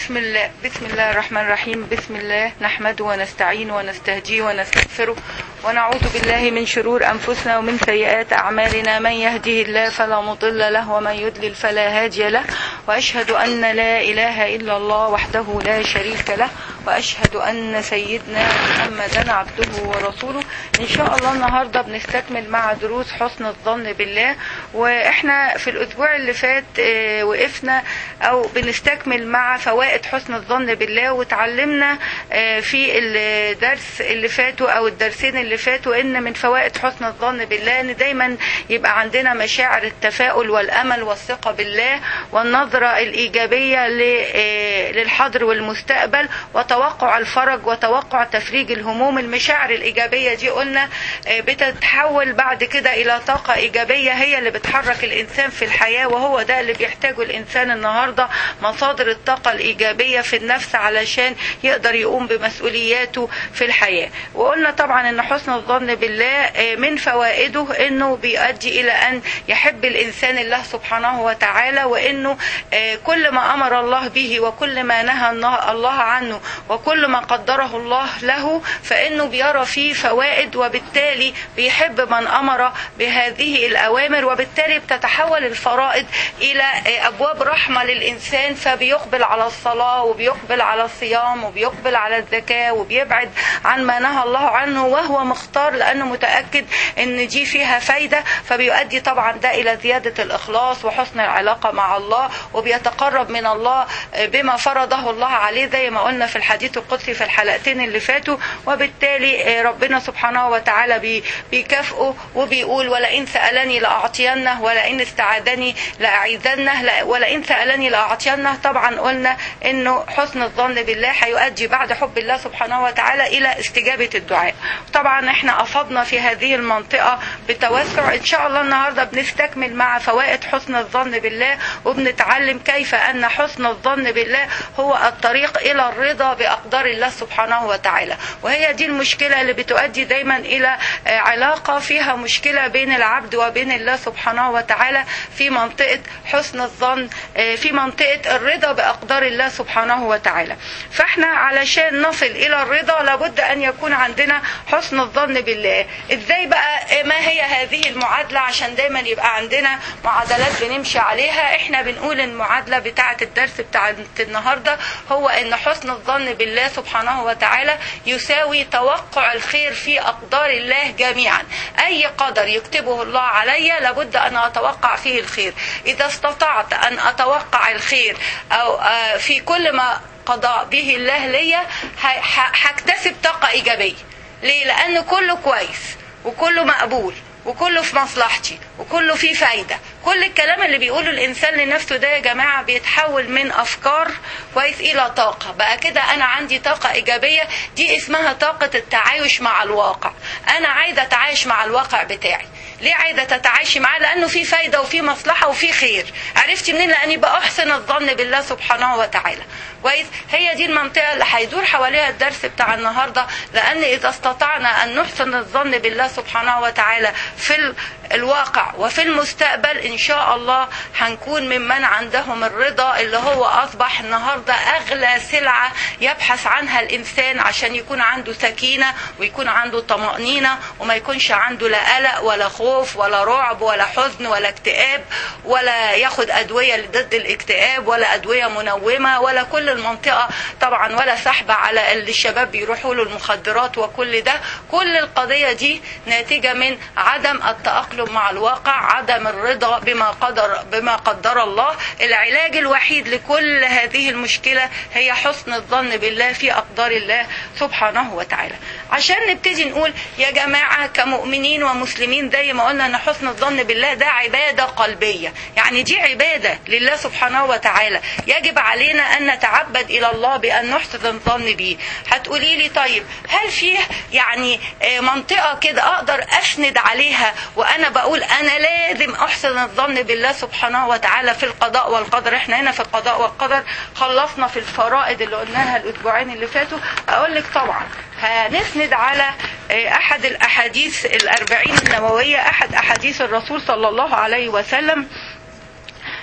بسم الله بسم الله الرحمن الرحيم بسم الله نحمده ونستعين ونستهديه ونستغفره ونعوذ بالله من شرور أنفسنا ومن سيئات أعمالنا من يهده الله فلا مضل له ومن يضلل فلا هادي له وأشهد أن لا إله إلا الله وحده لا شريك له وأشهد أن سيدنا محمدا عبده ورسوله إن شاء الله النهاردة بنستكمل مع دروس حسن الظن بالله وإحنا في الأسبوع اللي فات آه، وقفنا أو بنستكمل مع فوائد حسن الظن بالله وتعلمنا آه، في الدرس اللي فاتوا أو الدرسين اللي فاتوا إن من فوائد حسن الظن بالله إن دايما يبقى عندنا مشاعر التفاؤل والأمل والثقة بالله والنظرة الإيجابية ل- آه، للحاضر والمستقبل وتوقع الفرج وتوقع تفريج الهموم المشاعر الإيجابية دي قلنا آه، بتتحول بعد كده إلى طاقة إيجابية هي اللي بتحرك الإنسان في الحياة وهو ده اللي بيحتاجه الإنسان النهاردة مصادر الطاقة الإيجابية في النفس علشان يقدر يقوم بمسؤولياته في الحياة وقلنا طبعا أن حسن الظن بالله آه، من فوائده أنه بيؤدي إلى أن يحب الإنسان الله سبحانه وتعالى وأنه آه، كل ما أمر الله به وكل ما نهى الله الله عنه وكل ما قدره الله له فإنه بيرى فيه فوائد وبالتالي بيحب من أمر بهذه الأوامر وبالتالي بتتحول الفرائض إلى آه، أبواب رحمة للإنسان فبيقبل على الصلاة وبيقبل على الصيام وبيقبل على الزكاة وبيبعد عن ما نهى الله عنه وهو مختار لأنه متأكد إن دي فيها فايدة فبيؤدي طبعا ده إلى زيادة الإخلاص وحسن العلاقة مع الله وبيتقرب من الله آه، بما فرضه الله عليه زي ما قلنا في الحديث القدسي في الحلقتين اللي فاتوا وبالتالي آه، ربنا سبحانه وتعالى بي- بيكافئه وبيقول ولئن سألني لأعطينه ولئن استعاذني لأعيذنه لا- ولئن سألني لأعطينه طبعا قلنا إنه حسن الظن بالله هيؤدي بعد حب الله سبحانه وتعالى إلى استجابة الدعاء طبعا احنا أفضنا في هذه المنطقة بتوسع إن شاء الله النهاردة بنستكمل مع فوائد حسن الظن بالله وبنتعلم كيف أن حسن الظن بالله هو الطريق إلى الرضا بأقدار الله سبحانه وتعالى وهي دي المشكلة اللي بتؤدي دايما إلى آه، علاقة فيها مشكلة بين العبد وبين الله سبحانه وتعالى في منطقة حسن الظن آه، في منطقة الرضا بأقدار الله سبحانه وتعالى فاحنا علشان نصل إلى الرضا لابد أن يكون عندنا حسن الظن بالله ازاي بقى ما هي هذه المعادلة عشان دايما يبقى عندنا معادلات بنمشي عليها احنا بنقول المعادلة بتاعة الدرس بتاع النهاردة هو ان حسن الظن بالله سبحانه وتعالى يساوي توقع الخير في اقدار الله جميعا اي قدر يكتبه الله علي لابد ان اتوقع فيه الخير اذا استطعت ان اتوقع الخير او آه، في كل ما قضى به الله ليا ه- ه- هكتسب طاقة ايجابية ليه لان كله كويس وكله مقبول وكله في مصلحتي وكله فيه فايدة كل الكلام اللي بيقوله الإنسان لنفسه ده يا جماعة بيتحول من أفكار كويس إلى طاقة بقى كده أنا عندي طاقة إيجابية دي اسمها طاقة التعايش مع الواقع أنا عايزة أتعايش مع الواقع بتاعي ليه عايزة تتعايشي معاه لأنه في فايدة وفي مصلحة وفي خير عرفتي منين لأني بأحسن الظن بالله سبحانه وتعالى كويس هي دي المنطقة اللي هيدور حواليها الدرس بتاع النهاردة لأن إذا استطعنا أن نحسن الظن بالله سبحانه وتعالى في ال- الواقع وفي المستقبل إن شاء الله هنكون ممن عندهم الرضا اللي هو أصبح النهاردة أغلى سلعة يبحث عنها الإنسان عشان يكون عنده سكينة ويكون عنده طمأنينة وما يكونش عنده لا قلق ولا خوف ولا رعب ولا حزن ولا اكتئاب ولا ياخد أدوية ضد الاكتئاب ولا أدوية منومة ولا كل المنطقة طبعا ولا سحب على اللي الشباب بيروحوا له المخدرات وكل ده كل القضية دي ناتجة من عدم التأقلم مع الواقع عدم الرضا بما قدر بما قدر الله العلاج الوحيد لكل هذه المشكلة هي حسن الظن بالله في أقدار الله سبحانه وتعالى عشان نبتدي نقول يا جماعة كمؤمنين ومسلمين زي ما قلنا ان حسن الظن بالله ده عبادة قلبية يعني دي عبادة لله سبحانه وتعالى يجب علينا ان نتعبد الى الله بان نحسن الظن به هتقولي لي طيب هل فيه يعني آه، منطقة كده اقدر اسند عليها وانا بقول انا لازم احسن الظن بالله سبحانه وتعالى في القضاء والقدر احنا هنا في القضاء والقدر خلصنا في الفرائض اللي قلناها الاسبوعين اللي فاتوا اقول لك طبعا هنسند على آه، احد الاحاديث الاربعين النووية احد احاديث الرسول صلى الله عليه وسلم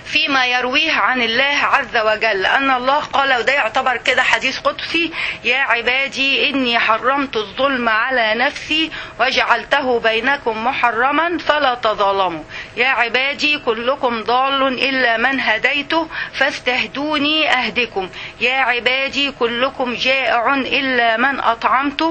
فيما يرويه عن الله عز وجل أن الله قال وده يعتبر كده حديث قدسي يا عبادي إني حرمت الظلم على نفسي وجعلته بينكم محرما فلا تظالموا يا عبادي كلكم ضال إلا من هديته فاستهدوني أهدكم يا عبادي كلكم جائع إلا من أطعمته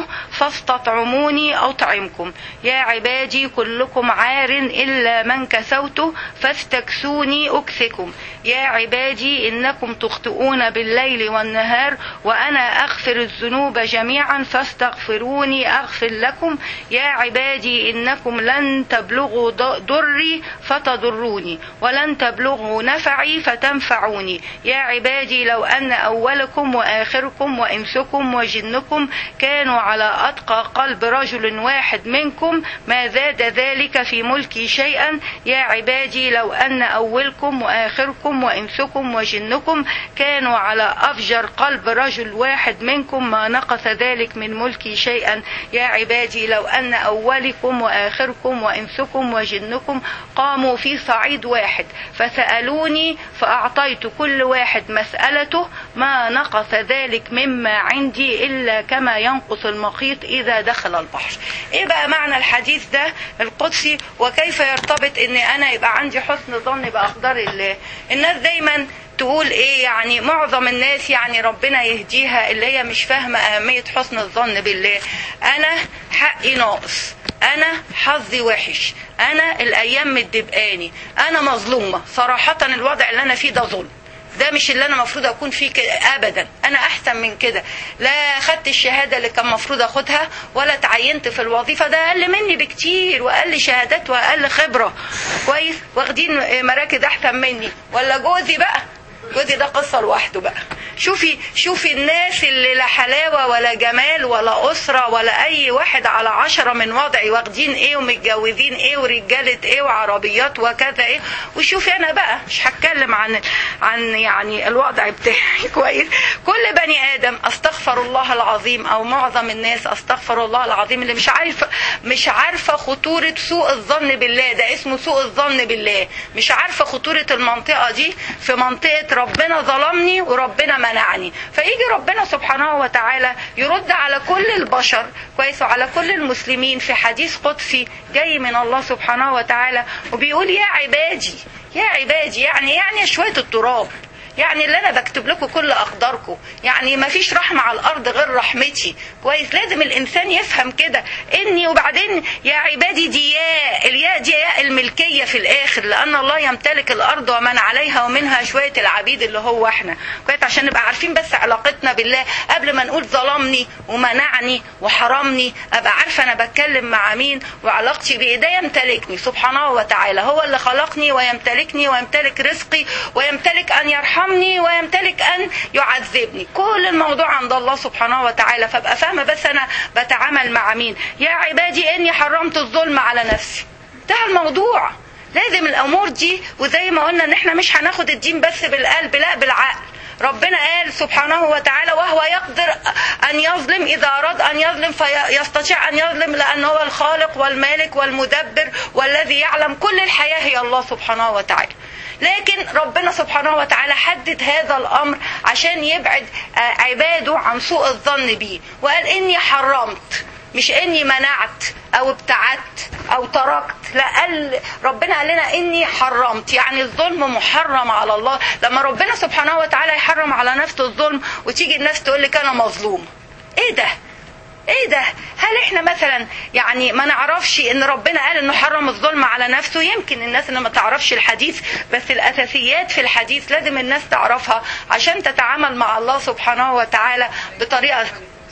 فاستطعموني أطعمكم يا عبادي كلكم عار إلا من كسوته فاستكسوني أكسكم يا عبادي إنكم تخطئون بالليل والنهار وأنا أغفر الذنوب جميعا فاستغفروني أغفر لكم يا عبادي إنكم لن تبلغوا ضري فتضروني ولن تبلغوا نفعي فتنفعوني يا عبادي لو أن أولكم وآخركم وإنسكم وجنكم كانوا على أتقى قلب رجل واحد منكم ما زاد ذلك في ملكي شيئا يا عبادي لو أن أولكم وآخركم وإنسكم وجنكم كانوا على أفجر قلب رجل واحد منكم ما نقص ذلك من ملكي شيئا يا عبادي لو أن أولكم وآخركم وإنسكم وجنكم قاموا في صعيد واحد فسألوني فأعطيت كل واحد مسألته ما نقص ذلك مما عندي إلا كما ينقص المخيط إذا دخل البحر إيه بقى معنى الحديث ده القدسي وكيف يرتبط إن أنا يبقى عندي حسن ظن بأقدار الله الناس دايما تقول ايه يعني معظم الناس يعني ربنا يهديها اللي هي مش فاهمه اهميه حسن الظن بالله انا حقي ناقص انا حظي وحش انا الايام مدبقاني انا مظلومه صراحه الوضع اللي انا فيه ده ظلم ده مش اللي انا المفروض اكون فيه كده ابدا انا احسن من كده لا خدت الشهاده اللي كان المفروض اخدها ولا اتعينت في الوظيفه ده اقل مني بكتير واقل شهادات واقل خبره كويس واخدين مراكز احسن مني ولا جوزي بقى جوزي ده قصة لوحده بقى شوفي شوفي الناس اللي لا حلاوة ولا جمال ولا أسرة ولا أي واحد على عشرة من وضعي واخدين إيه ومتجوزين إيه ورجالة إيه وعربيات وكذا إيه وشوفي أنا بقى مش هتكلم عن عن يعني الوضع بتاعي كويس كل بني آدم أستغفر الله العظيم أو معظم الناس أستغفر الله العظيم اللي مش عارفة مش عارفة خطورة سوء الظن بالله ده اسمه سوء الظن بالله مش عارفة خطورة المنطقة دي في منطقة ربنا ظلمني وربنا منعني فيجي ربنا سبحانه وتعالى يرد على كل البشر كويس وعلى كل المسلمين في حديث قدسي جاي من الله سبحانه وتعالى وبيقول يا عبادي يا عبادي يعني يعني شوية التراب يعني اللي انا بكتب لكم كل اقداركم يعني ما فيش رحمه على الارض غير رحمتي كويس لازم الانسان يفهم كده اني وبعدين يا عبادي دي ياء الياء دي ياء الملكيه في الاخر لان الله يمتلك الارض ومن عليها ومنها شويه العبيد اللي هو احنا كويس عشان نبقى عارفين بس علاقتنا بالله قبل ما نقول ظلمني ومنعني وحرمني ابقى عارفه انا بتكلم مع مين وعلاقتي بايه ده يمتلكني سبحانه وتعالى هو اللي خلقني ويمتلكني ويمتلك رزقي ويمتلك ان يرحم يرحمني ويمتلك ان يعذبني كل الموضوع عند الله سبحانه وتعالى فابقى فاهمه بس انا بتعامل مع مين يا عبادي اني حرمت الظلم على نفسي ده الموضوع لازم الامور دي وزي ما قلنا ان احنا مش هناخد الدين بس بالقلب لا بالعقل ربنا قال سبحانه وتعالى وهو يقدر أن يظلم إذا أراد أن يظلم فيستطيع أن يظلم لأنه هو الخالق والمالك والمدبر والذي يعلم كل الحياة هي الله سبحانه وتعالى لكن ربنا سبحانه وتعالى حدد هذا الأمر عشان يبعد عباده عن سوء الظن به وقال إني حرمت مش اني منعت او ابتعدت او تركت لا قال ربنا قال لنا اني حرمت يعني الظلم محرم على الله لما ربنا سبحانه وتعالى يحرم على نفسه الظلم وتيجي الناس تقول لك انا مظلوم ايه ده ايه ده هل احنا مثلا يعني ما نعرفش ان ربنا قال انه حرم الظلم على نفسه يمكن الناس اللي ما تعرفش الحديث بس الاساسيات في الحديث لازم الناس تعرفها عشان تتعامل مع الله سبحانه وتعالى بطريقه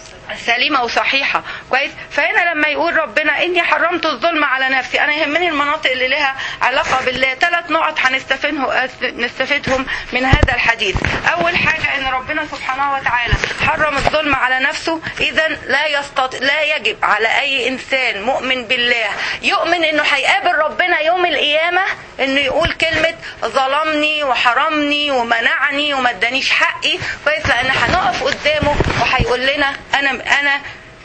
سليمه وصحيحه كويس فهنا لما يقول ربنا اني حرمت الظلم على نفسي انا يهمني المناطق اللي لها علاقه بالله ثلاث نقط هنستفيدهم نستفيدهم من هذا الحديث اول حاجه ان ربنا سبحانه وتعالى حرم الظلم على نفسه اذا لا يستط... لا يجب على اي انسان مؤمن بالله يؤمن انه هيقابل ربنا يوم القيامه انه يقول كلمه ظلمني وحرمني ومنعني وما ادانيش حقي كويس لان هنقف قدامه وهيقول لنا انا انا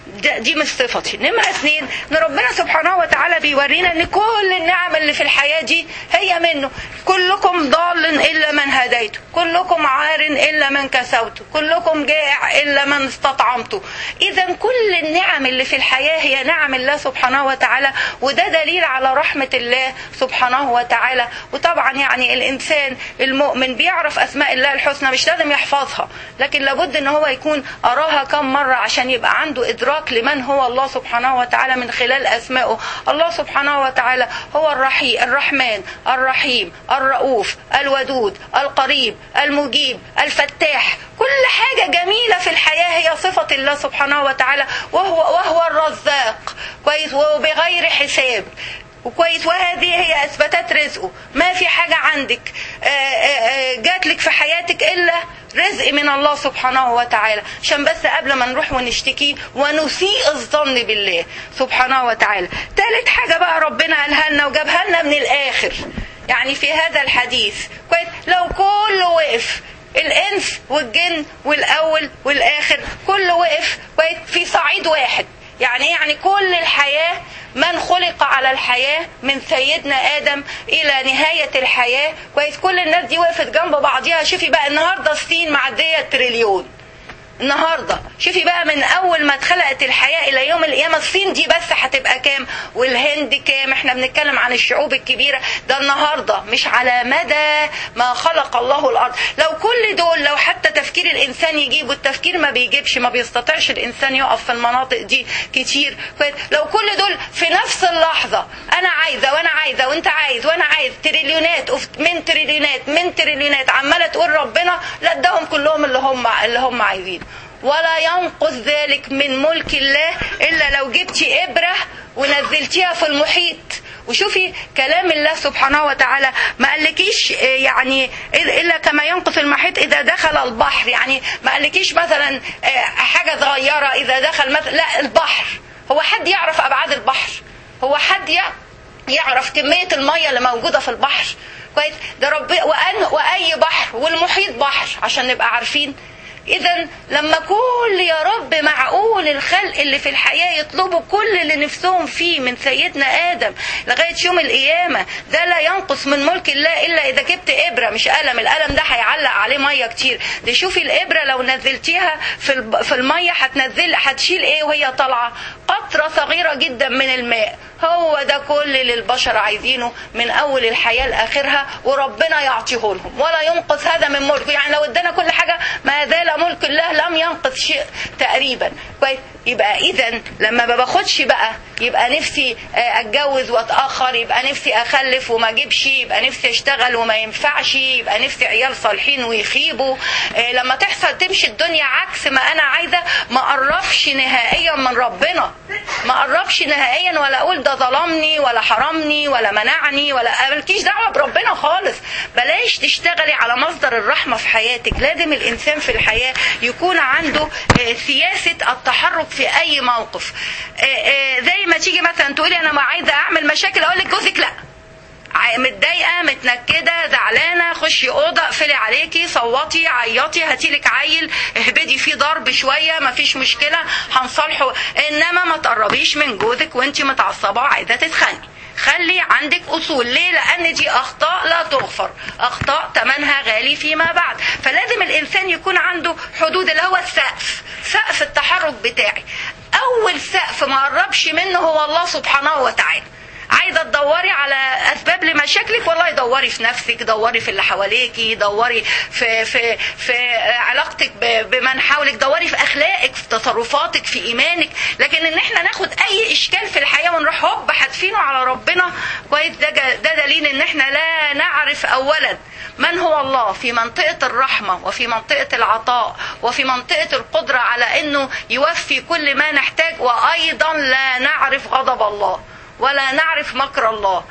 ده- دي مش صفتي نمرة اثنين ان ربنا سبحانه وتعالى بيورينا ان كل النعم اللي في الحياة دي هي منه كلكم ضال الا من هديته كلكم عار الا من كسوته كلكم جائع الا من استطعمته اذا كل النعم اللي في الحياة هي نعم الله سبحانه وتعالى وده دليل على رحمة الله سبحانه وتعالى وطبعا يعني الانسان المؤمن بيعرف اسماء الله الحسنى مش لازم يحفظها لكن لابد ان هو يكون اراها كم مرة عشان يبقى عنده ادراك لمن هو الله سبحانه وتعالى من خلال اسمائه الله سبحانه وتعالى هو الرحيم الرحمن الرحيم الرؤوف الودود القريب المجيب الفتاح كل حاجة جميلة في الحياة هي صفة الله سبحانه وتعالى وهو وهو الرزاق كويس وبغير حساب وكويس وهذه هي اثباتات رزقه ما في حاجه عندك آه، آه، آه، جات لك في حياتك الا رزق من الله سبحانه وتعالى عشان بس قبل ما نروح ونشتكي ونسيء الظن بالله سبحانه وتعالى ثالث حاجه بقى ربنا قالها لنا وجابها لنا من الاخر يعني في هذا الحديث كويس لو كله وقف الانس والجن والاول والاخر كله وقف كويس في صعيد واحد يعني إيه؟ يعني كل الحياة من خلق على الحياة من سيدنا آدم إلى نهاية الحياة كويس كل الناس دي وقفت جنب بعضيها شوفي بقى النهاردة الصين معدية تريليون النهارده شوفي بقى من اول ما اتخلقت الحياه الى يوم القيامه الصين دي بس هتبقى كام والهند كام احنا بنتكلم عن الشعوب الكبيره ده النهارده مش على مدى ما خلق الله الارض لو كل دول لو حتى تفكير الانسان يجيب والتفكير ما بيجيبش ما بيستطيعش الانسان يقف في المناطق دي كتير لو كل دول في نفس اللحظه انا عايزه وانا عايزه وانت عايز وانا عايز تريليونات أوف- من تريليونات من تريليونات عماله تقول ربنا لا اداهم كلهم اللي هم اللي هم عايزينه ولا ينقص ذلك من ملك الله الا لو جبتي ابره ونزلتيها في المحيط وشوفي كلام الله سبحانه وتعالى ما قالكيش آه، يعني الا كما ينقص المحيط اذا دخل البحر يعني ما قالكيش مثلا آه، حاجه صغيره اذا دخل مثلا لا البحر هو حد يعرف ابعاد البحر هو حد يعرف يعرف كمية المية اللي موجودة في البحر كويس ده رب وأن وأي بحر والمحيط بحر عشان نبقى عارفين إذا لما كل يا رب معقول الخلق اللي في الحياة يطلبوا كل اللي نفسهم فيه من سيدنا آدم لغاية يوم القيامة ده لا ينقص من ملك الله إلا إذا جبت إبرة مش قلم القلم ده هيعلق عليه مية كتير دي شوفي الإبرة لو نزلتيها في الب- في المية هتنزل هتشيل إيه وهي طالعة قطرة صغيرة جدا من الماء هو ده كل اللي البشر عايزينه من اول الحياه لاخرها وربنا يعطيه لهم ولا ينقص هذا من ملكه يعني لو ادانا كل حاجه ما زال ملك الله لم ينقص شيء تقريبا كويس يبقى اذا لما ما باخدش بقى يبقى نفسي آه، اتجوز واتاخر يبقى نفسي اخلف وما اجيبش يبقى نفسي اشتغل وما ينفعش يبقى نفسي عيال صالحين ويخيبوا آه، لما تحصل تمشي الدنيا عكس ما انا عايزه ما اقربش نهائيا من ربنا ما اقربش نهائيا ولا اقول ده ظلمني ولا حرمني ولا منعني ولا مالكيش دعوه بربنا خالص بلاش تشتغلي على مصدر الرحمه في حياتك لازم الانسان في الحياه يكون عنده آه، سياسه التحرك في اي موقف آه، آه، زي ما تيجي مثلا تقولي انا ما عايزه اعمل مشاكل اقول لك جوزك لا ع- متضايقه متنكده زعلانه خشي اوضه اقفلي عليكي صوتي عيطي هاتيلك عيل اهبدي فيه ضرب شويه مفيش مشكله هنصالحه انما ما تقربيش من جوزك وانت متعصبه وعايزه تتخانقي خلي عندك اصول ليه لان دي اخطاء لا تغفر اخطاء ثمنها غالي فيما بعد فلازم الانسان يكون عنده حدود اللي هو السقف سقف التحرك بتاعي اول سقف ما قربش منه هو الله سبحانه وتعالى عايزه تدوري على اسباب لمشاكلك والله دوري في نفسك دوري في اللي حواليكي دوري في في في علاقتك ب- بمن حولك دوري في اخلاقك في تصرفاتك في ايمانك لكن ان احنا ناخد اي اشكال في الحياه ونروح هوب حاتفينه على ربنا كويس ده ج- ده دليل ان احنا لا نعرف اولا من هو الله في منطقة الرحمة وفي منطقة العطاء وفي منطقة القدرة على أنه يوفي كل ما نحتاج وأيضا لا نعرف غضب الله ولا نعرف مكر الله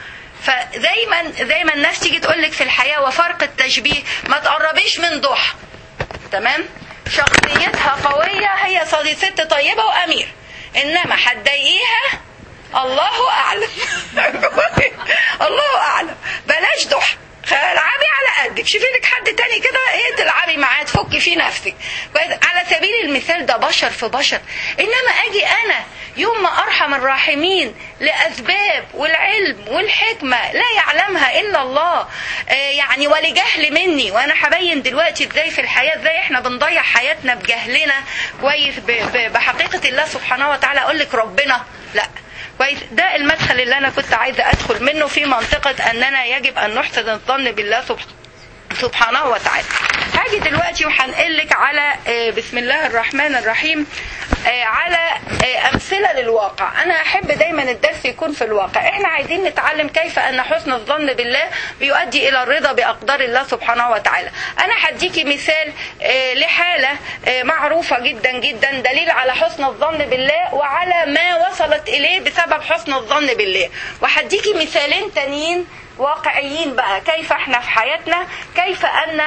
فدايما دايما الناس تيجي تقول لك في الحياه وفرق التشبيه ما تقربيش من ضحى تمام شخصيتها قويه هي صديق ست طيبه وامير انما هتضايقيها الله اعلم الله اعلم بلاش ضحى العبي على قدك شوفي لك حد تاني كده ايه تلعبي معاه تفكي فيه نفسك كويس على سبيل المثال ده بشر في بشر انما اجي انا يوم ما ارحم الراحمين لاسباب والعلم والحكمه لا يعلمها الا الله آه يعني ولجهل مني وانا هبين دلوقتي ازاي في الحياه ازاي احنا بنضيع حياتنا بجهلنا كويس بحقيقه الله سبحانه وتعالى اقول لك ربنا لا كويس ده المدخل اللي انا كنت عايزه ادخل منه في منطقه اننا يجب ان نحسن الظن بالله سبحانه سبحانه وتعالى هاجي دلوقتي وهنقلك على بسم الله الرحمن الرحيم على امثله للواقع انا احب دايما الدرس يكون في الواقع احنا عايزين نتعلم كيف ان حسن الظن بالله بيؤدي الى الرضا باقدار الله سبحانه وتعالى انا هديكي مثال لحاله معروفه جدا جدا دليل على حسن الظن بالله وعلى ما وصلت اليه بسبب حسن الظن بالله وهديكي مثالين تانيين واقعيين بقى كيف احنا في حياتنا كيف ان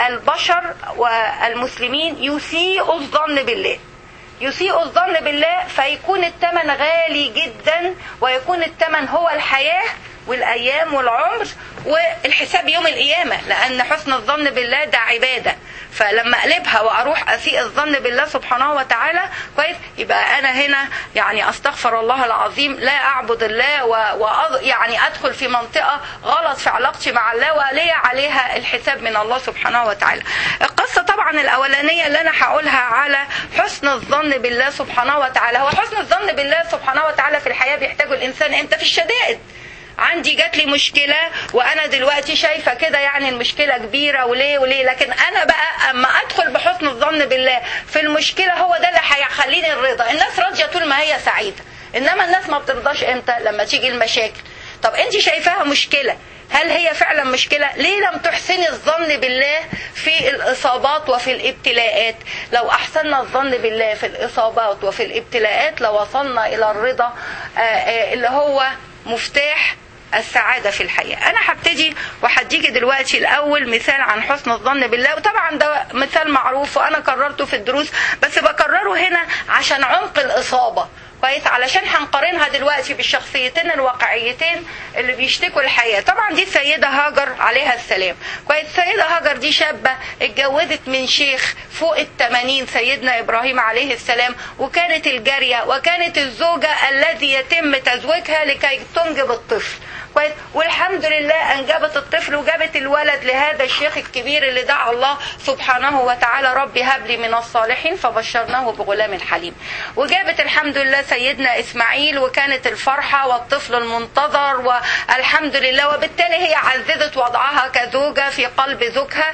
البشر والمسلمين يسيئوا الظن بالله يسيء الظن بالله فيكون الثمن غالي جدا ويكون الثمن هو الحياة والأيام والعمر والحساب يوم القيامة لأن حسن الظن بالله ده عبادة فلما اقلبها واروح اسيء الظن بالله سبحانه وتعالى كويس يبقى انا هنا يعني استغفر الله العظيم لا اعبد الله و... و... يعني ادخل في منطقه غلط في علاقتي مع الله ولي عليها الحساب من الله سبحانه وتعالى. القصه طبعا الاولانيه اللي انا هقولها على حسن الظن بالله سبحانه وتعالى هو حسن الظن بالله سبحانه وتعالى في الحياه بيحتاجه الانسان امتى في الشدائد. عندي جات لي مشكلة وأنا دلوقتي شايفة كده يعني المشكلة كبيرة وليه وليه لكن أنا بقى أما أدخل بحسن الظن بالله في المشكلة هو ده اللي هيخليني الرضا الناس راضية طول ما هي سعيدة إنما الناس ما بترضاش إمتى لما تيجي المشاكل طب أنت شايفاها مشكلة هل هي فعلا مشكلة؟ ليه لم تحسني الظن بالله في الإصابات وفي الابتلاءات؟ لو أحسننا الظن بالله في الإصابات وفي الابتلاءات لوصلنا إلى الرضا اللي هو مفتاح السعادة في الحياة أنا هبتدي وهديكي دلوقتي الأول مثال عن حسن الظن بالله وطبعا ده مثال معروف وأنا كررته في الدروس بس بكرره هنا عشان عمق الإصابة كويس علشان هنقارنها دلوقتي بالشخصيتين الواقعيتين اللي بيشتكوا الحياه طبعا دي السيده هاجر عليها السلام كويس السيده هاجر دي شابه اتجوزت من شيخ فوق الثمانين سيدنا ابراهيم عليه السلام وكانت الجاريه وكانت الزوجه الذي يتم تزويجها لكي تنجب الطفل كويس والحمد لله انجبت الطفل وجابت الولد لهذا الشيخ الكبير اللي دعا الله سبحانه وتعالى ربي هب لي من الصالحين فبشرناه بغلام حليم وجابت الحمد لله سيدنا اسماعيل وكانت الفرحه والطفل المنتظر والحمد لله وبالتالي هي عززت وضعها كزوجه في قلب زوجها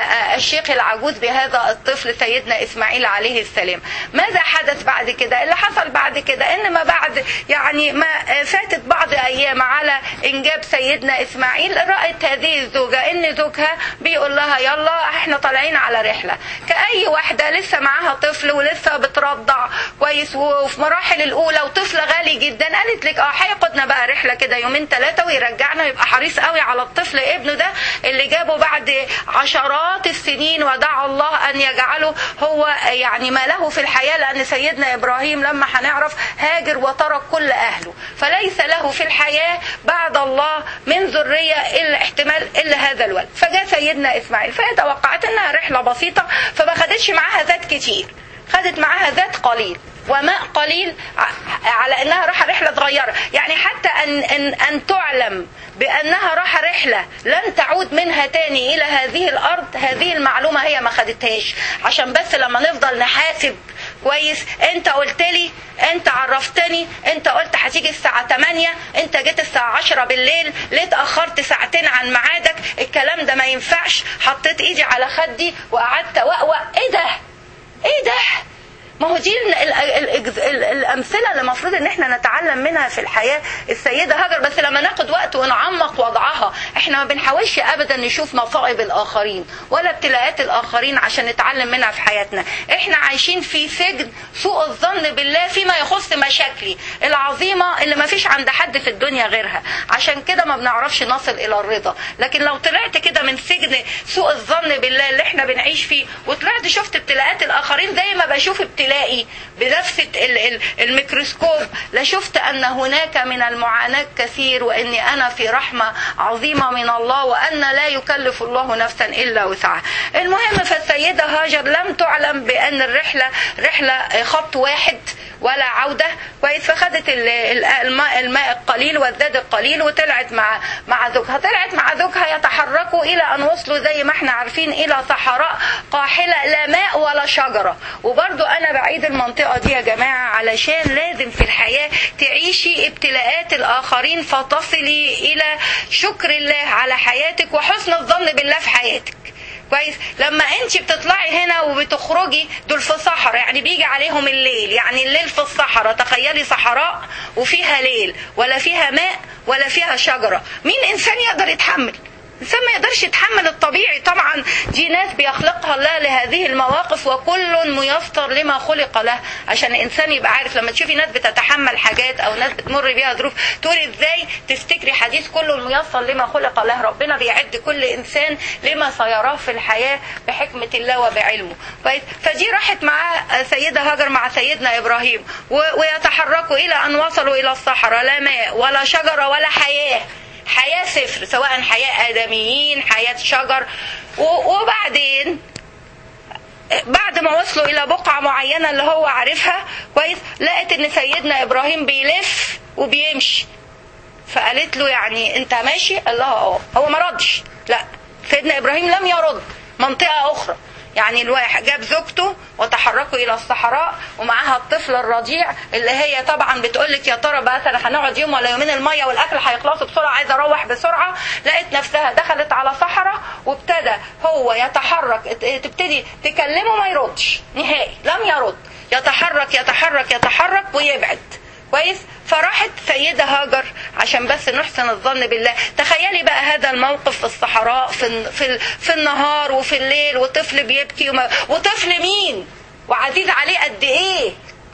الشيخ العجوز بهذا الطفل سيدنا اسماعيل عليه السلام ماذا حدث بعد كده اللي حصل بعد كده ان ما بعد يعني ما فاتت بعض ايام على انجاب سيدنا اسماعيل رأت هذه الزوجة ان زوجها بيقول لها يلا احنا طالعين على رحلة كأي واحدة لسه معاها طفل ولسه بترضع كويس وفي مراحل الاولى وطفل غالي جدا قالت لك اه هياخدنا بقى رحلة كده يومين ثلاثة ويرجعنا يبقى حريص قوي على الطفل ابنه ده اللي جابه بعد عشرات السنين ودعا الله ان يجعله هو يعني ما له في الحياة لان سيدنا ابراهيم لما هنعرف هاجر وترك كل اهله فليس له في الحياة بعد الله من ذرية إلا احتمال إلا هذا الولد فجاء سيدنا إسماعيل فهي توقعت إنها رحلة بسيطة فما خدتش معاها ذات كتير خدت معاها ذات قليل وماء قليل على انها راح رحله صغيره يعني حتى ان ان ان تعلم بانها راح رحله لن تعود منها تاني الى هذه الارض هذه المعلومه هي ما خدتهاش عشان بس لما نفضل نحاسب كويس انت قلت لي انت عرفتني انت قلت هتيجي الساعة 8 انت جيت الساعة 10 بالليل ليه اتأخرت ساعتين عن ميعادك الكلام ده ما ينفعش حطيت ايدي على خدي وقعدت وقوق ايه ده ايه ده ما هو دي ال ال ال ال الامثله اللي المفروض ان احنا نتعلم منها في الحياه السيده هاجر بس لما ناخد وقت ونعمق وضعها احنا ما بنحاولش ابدا نشوف مصائب الاخرين ولا ابتلاءات الاخرين عشان نتعلم منها في حياتنا احنا عايشين في سجن سوء الظن بالله فيما يخص مشاكلي العظيمه اللي ما فيش عند حد في الدنيا غيرها عشان كده ما بنعرفش نصل الى الرضا لكن لو طلعت كده من سجن سوء الظن بالله اللي احنا بنعيش فيه وطلعت شفت ابتلاءات الاخرين زي ما بشوف ابتلاء ابتلائي بنفس نتيجة ال- ال- الميكروسكوب لشفت أن هناك من المعاناة كثير وأني أنا في رحمة عظيمة من الله وأن لا يكلف الله نفسا إلا وسعها المهم فالسيدة هاجر لم تعلم بأن الرحلة رحلة خط واحد ولا عودة كويس فخدت ال- ال- الماء, الماء القليل والزاد القليل وطلعت مع مع زوجها طلعت مع زوجها يتحركوا إلى أن وصلوا زي ما احنا عارفين إلى صحراء قاحلة لا ماء ولا شجرة وبرضو أنا بعيد المنطقة دي يا جماعة علشان لازم في الحياة تعيشي ابتلاءات الآخرين فتصلي إلى شكر الله على حياتك وحسن الظن بالله في حياتك كويس لما انت بتطلعي هنا وبتخرجي دول في صحراء يعني بيجي عليهم الليل يعني الليل في الصحراء تخيلي صحراء وفيها ليل ولا فيها ماء ولا فيها شجرة مين انسان يقدر يتحمل الانسان ما يقدرش يتحمل الطبيعي طبعا دي ناس بيخلقها الله لهذه المواقف وكل ميسر لما خلق له عشان الانسان يبقى عارف لما تشوفي ناس بتتحمل حاجات او ناس بتمر بيها ظروف تقولي ازاي تفتكري حديث كله ميسر لما خلق له ربنا بيعد كل انسان لما سيراه في الحياه بحكمه الله وبعلمه كويس فدي راحت مع سيده هاجر مع سيدنا ابراهيم و- ويتحركوا الى ان وصلوا الى الصحراء لا ماء ولا شجره ولا حياه حياة صفر سواء حياة آدميين حياة شجر و- وبعدين بعد ما وصلوا إلى بقعة معينة اللي هو عارفها كويس لقت إن سيدنا إبراهيم بيلف وبيمشي فقالت له يعني أنت ماشي؟ قال لها أه هو ما ردش لا سيدنا إبراهيم لم يرد منطقة أخرى يعني الواحد جاب زوجته وتحركوا الى الصحراء ومعاها الطفل الرضيع اللي هي طبعا بتقول لك يا ترى بقى انا هنقعد يوم ولا يومين الميه والاكل هيخلصوا بسرعه عايزه اروح بسرعه لقيت نفسها دخلت على صحراء وابتدى هو يتحرك تبتدي تكلمه ما يردش نهائي لم يرد يتحرك يتحرك يتحرك ويبعد كويس فراحت سيدة هاجر عشان بس نحسن الظن بالله تخيلي بقى هذا الموقف في الصحراء في, في, في النهار وفي الليل وطفل بيبكي وما وطفل مين وعزيز عليه قد ايه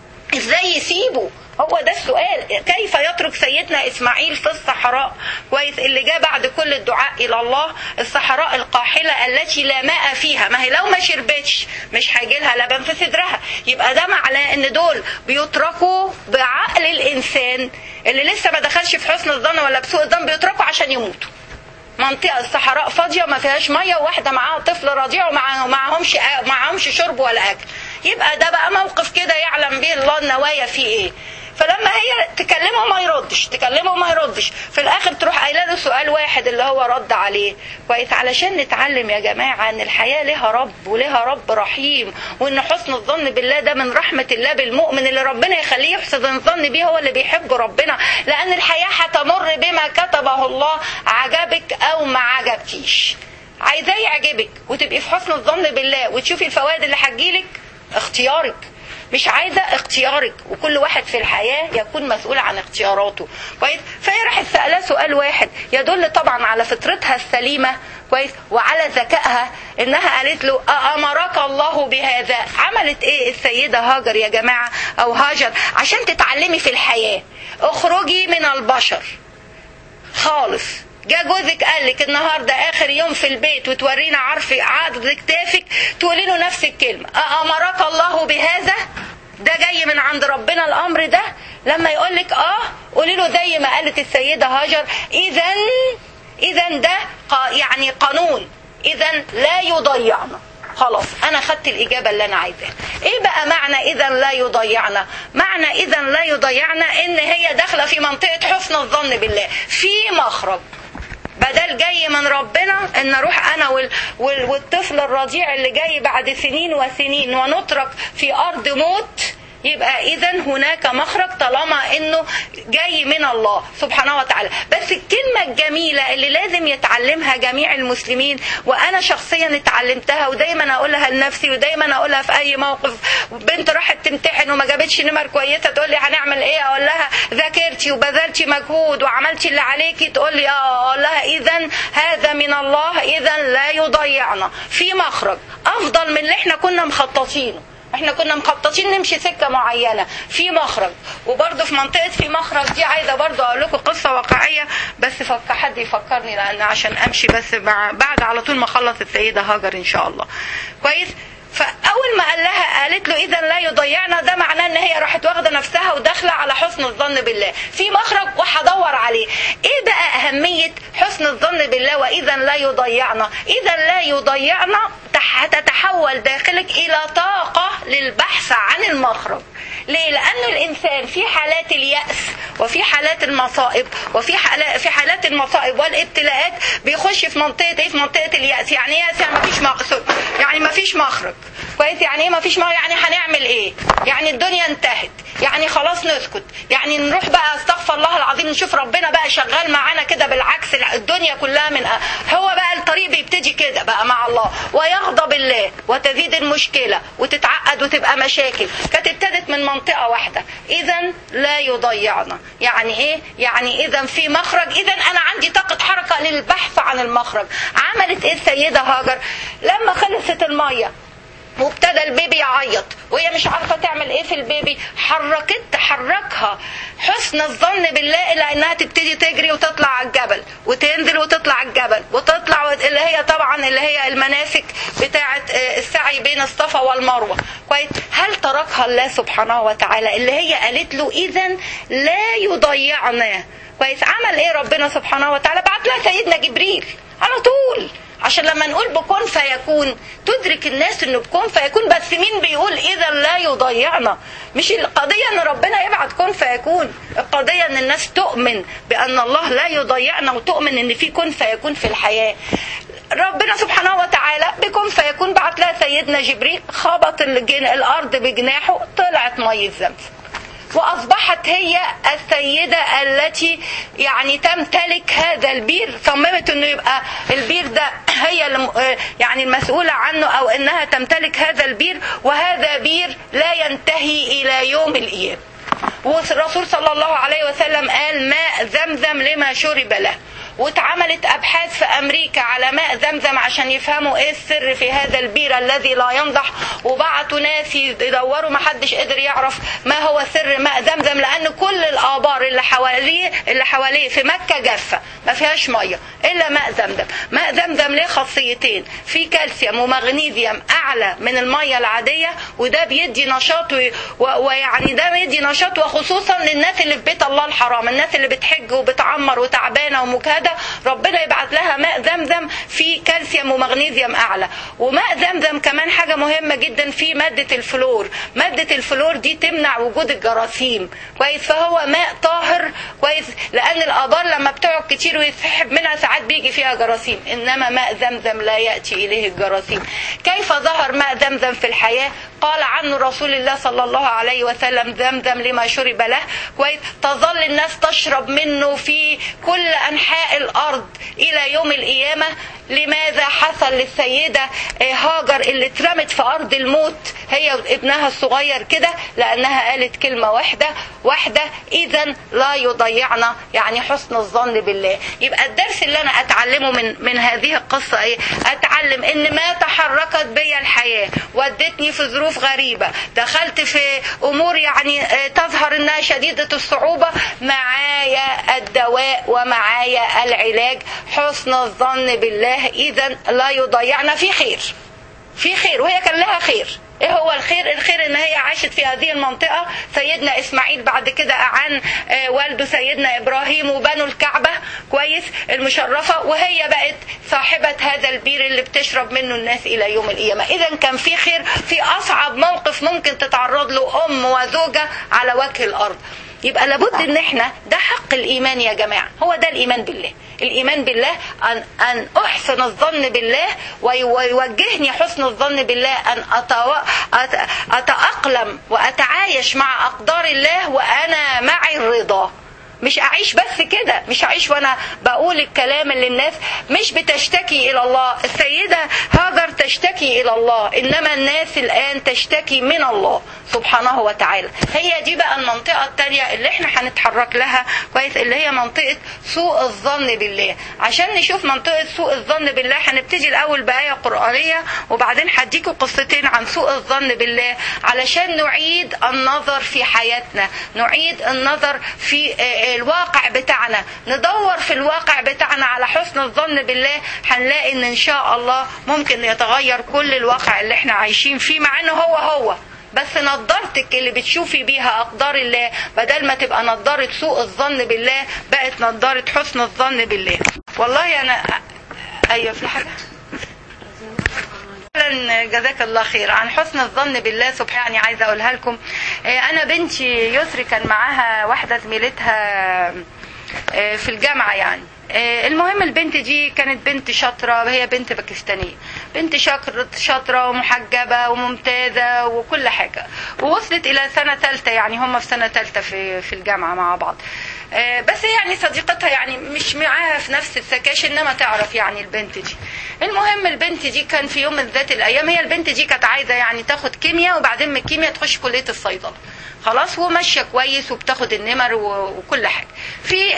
ازاي يسيبه هو ده السؤال كيف يترك سيدنا اسماعيل في الصحراء كويس اللي جاء بعد كل الدعاء الى الله الصحراء القاحله التي لا ماء فيها ما هي لو ما شربتش مش هيجي لها لبن في صدرها يبقى ده معناه ان دول بيتركوا بعقل الانسان اللي لسه ما دخلش في حسن الظن ولا بسوء الظن بيتركوا عشان يموتوا منطقه الصحراء فاضيه ما فيهاش ميه وواحده معاها طفل رضيع ومعهمش معهمش شرب ولا اكل يبقى ده بقى موقف كده يعلم به الله النوايا فيه ايه فلما هي تكلمه ما يردش تكلمه ما يردش في الاخر تروح قايله له سؤال واحد اللي هو رد عليه كويس علشان نتعلم يا جماعه ان الحياه لها رب ولها رب رحيم وان حسن الظن بالله ده من رحمه الله بالمؤمن اللي ربنا يخليه يحسن الظن بيه هو اللي بيحب ربنا لان الحياه هتمر بما كتبه الله عجبك او ما عجبكيش عايزاه يعجبك وتبقي في حسن الظن بالله وتشوفي الفوائد اللي هتجيلك اختيارك مش عايزه اختيارك وكل واحد في الحياه يكون مسؤول عن اختياراته كويس فهي راحت سالاه سؤال واحد يدل طبعا على فطرتها السليمه كويس وعلى ذكائها انها قالت له امرك الله بهذا عملت ايه السيده هاجر يا جماعه او هاجر عشان تتعلمي في الحياه اخرجي من البشر خالص جا جوزك قال لك النهارده اخر يوم في البيت وتورينا عرف عرض كتافك تقولي له نفس الكلمه امرك الله بهذا ده جاي من عند ربنا الامر ده لما يقول لك اه قولي له زي ما قالت السيده هاجر اذا اذا ده يعني قانون اذا لا يضيعنا خلاص انا خدت الاجابه اللي انا عايزاها ايه بقى معنى اذا لا يضيعنا معنى اذا لا يضيعنا ان هي داخله في منطقه حسن الظن بالله في مخرج بدل جاي من ربنا ان اروح انا وال وال والطفل الرضيع اللي جاي بعد سنين وسنين ونترك في ارض موت يبقى اذا هناك مخرج طالما انه جاي من الله سبحانه وتعالى بس الكلمه الجميله اللي لازم يتعلمها جميع المسلمين وانا شخصيا اتعلمتها ودايما اقولها لنفسي ودايما اقولها في اي موقف بنت راحت تمتحن وما جابتش نمر كويسه تقول لي هنعمل ايه اقول لها ذاكرتي وبذلتي مجهود وعملتي اللي عليكي تقول لي اه اقول لها اذا هذا من الله اذا لا يضيعنا في مخرج افضل من اللي احنا كنا مخططينه احنا كنا مخططين نمشي سكه معينه في مخرج وبرضه في منطقه في مخرج دي عايزه برضه اقول لكم قصه واقعيه بس فك حد يفكرني لان عشان امشي بس بعد على طول ما اخلص السيده هاجر ان شاء الله كويس فاول ما قال لها قالت له اذا لا يضيعنا ده معناه ان هي راحت حسن الظن بالله في مخرج وهدور عليه ايه بقى اهميه حسن الظن بالله واذا لا يضيعنا اذا لا يضيعنا تتحول داخلك الى طاقه للبحث عن المخرج ليه؟ لأنه الإنسان في حالات اليأس وفي حالات المصائب وفي حالات في حالات المصائب والابتلاءات بيخش في منطقة إيه؟ في منطقة اليأس، يعني إيه يأس؟ يعني مفيش مقصود، يعني مفيش مخرج، كويس؟ يعني إيه مفيش مخرج؟ يعني هنعمل إيه؟ يعني الدنيا انتهت، يعني خلاص نسكت، يعني نروح بقى استغفر الله العظيم نشوف ربنا بقى شغال معانا كده بالعكس الدنيا كلها من هو بقى الطريق بيبتدي كده بقى مع الله ويغضب الله وتزيد المشكلة وتتعقد وتبقى مشاكل، كانت ابتدت من منطقة واحدة إذا لا يضيعنا يعني إيه؟ يعني إذا في مخرج إذا أنا عندي طاقة حركة للبحث عن المخرج عملت إيه السيدة هاجر لما خلصت المية وابتدى البيبي يعيط وهي مش عارفة تعمل ايه في البيبي حركت تحركها حسن الظن بالله الى انها تبتدي تجري وتطلع على الجبل وتنزل وتطلع على الجبل وتطلع اللي هي طبعا اللي هي المناسك بتاعة السعي بين الصفا والمروة كويس هل تركها الله سبحانه وتعالى اللي هي قالت له اذا لا يضيعنا كويس عمل ايه ربنا سبحانه وتعالى بعت لها سيدنا جبريل على طول عشان لما نقول بكون فيكون تدرك الناس انه بكون فيكون بس مين بيقول اذا لا يضيعنا مش القضية ان ربنا يبعت كون فيكون القضية ان الناس تؤمن بان الله لا يضيعنا وتؤمن ان في كون فيكون في الحياة ربنا سبحانه وتعالى بكون فيكون بعت لها سيدنا جبريل خبط الارض بجناحه طلعت مية زمزم واصبحت هي السيده التي يعني تمتلك هذا البير صممت انه يبقى البير ده هي يعني المسؤوله عنه او انها تمتلك هذا البير وهذا بير لا ينتهي الى يوم القيامه والرسول صلى الله عليه وسلم قال ماء زمزم لما شرب له واتعملت ابحاث في امريكا على ماء زمزم عشان يفهموا ايه السر في هذا البير الذي لا ينضح وبعتوا ناس يدوروا ما حدش قدر يعرف ما هو سر ماء زمزم لان كل الابار اللي حواليه اللي حواليه في مكه جافه ما فيهاش ميه الا ماء زمزم ماء زمزم ليه خاصيتين في كالسيوم ومغنيسيوم اعلى من الميه العاديه وده بيدي نشاط ويعني ده بيدي نشاط وخصوصا للناس اللي في بيت الله الحرام الناس اللي بتحج وبتعمر وتعبانه ومجهده ربنا يبعت لها ماء زمزم في كالسيوم ومغنيسيوم اعلى وماء زمزم كمان حاجه مهمه جدا في ماده الفلور ماده الفلور دي تمنع وجود الجراثيم كويس فهو ماء طاهر كويس لان الابار لما بتقعد كتير ويسحب منها ساعات بيجي فيها جراثيم انما ماء زمزم لا ياتي اليه الجراثيم كيف ظهر ماء زمزم في الحياه قال عنه رسول الله صلى الله عليه وسلم زمزم لما شرب له كويس تظل الناس تشرب منه في كل انحاء الارض الى يوم القيامه لماذا حصل للسيده هاجر اللي اترمت في ارض الموت هي وابنها الصغير كده لانها قالت كلمه واحده واحده اذا لا يضيعنا يعني حسن الظن بالله يبقى الدرس اللي انا اتعلمه من من هذه القصه ايه اتعلم ان ما تحركت بي الحياه ودتني في ظروف غريبه دخلت في امور يعني تظهر انها شديده الصعوبه معايا الدواء ومعايا العلاج حسن الظن بالله اذا لا يضيعنا في خير في خير وهي كان لها خير ايه هو الخير الخير ان هي عاشت في هذه المنطقه سيدنا اسماعيل بعد كده اعان والده سيدنا ابراهيم وبنوا الكعبه كويس المشرفه وهي بقت صاحبه هذا البير اللي بتشرب منه الناس الى يوم القيامه اذا كان في خير في اصعب موقف ممكن تتعرض له ام وزوجه على وجه الارض يبقى لابد ان احنا ده حق الايمان يا جماعه هو ده الايمان بالله الايمان بالله ان ان احسن الظن بالله ويوجهني حسن الظن بالله ان اتاقلم واتعايش مع اقدار الله وانا معي الرضا مش اعيش بس كده مش اعيش وانا بقول الكلام اللي الناس مش بتشتكي الى الله السيدة هاجر تشتكي الى الله انما الناس الان تشتكي من الله سبحانه وتعالى هي دي بقى المنطقة التانية اللي احنا هنتحرك لها كويس اللي هي منطقة سوء الظن بالله عشان نشوف منطقة سوء الظن بالله هنبتدي الاول بآية قرآنية وبعدين هديكوا قصتين عن سوء الظن بالله علشان نعيد النظر في حياتنا نعيد النظر في الواقع بتاعنا ندور في الواقع بتاعنا على حسن الظن بالله هنلاقي ان ان شاء الله ممكن يتغير كل الواقع اللي احنا عايشين فيه مع انه هو هو بس نضارتك اللي بتشوفي بيها اقدار الله بدل ما تبقى نضاره سوء الظن بالله بقت نضاره حسن الظن بالله والله انا ايوه في حاجه فعلا جزاك الله خير عن حسن الظن بالله سبحانه يعني عايزه اقولها لكم انا بنتي يسري كان معاها واحده زميلتها في الجامعه يعني المهم البنت دي كانت بنت شاطرة هي بنت باكستانية بنت شاطرة ومحجبة وممتازة وكل حاجة ووصلت إلى سنة ثالثة يعني هم في سنة ثالثة في, في الجامعة مع بعض بس يعني صديقتها يعني مش معاها في نفس السكاشن انما تعرف يعني البنت دي المهم البنت دي كان في يوم من ذات الايام هي البنت دي كانت عايزه يعني تاخد كيمياء وبعدين من الكيمياء تخش كليه الصيدله خلاص وماشيه كويس وبتاخد النمر وكل حاجه في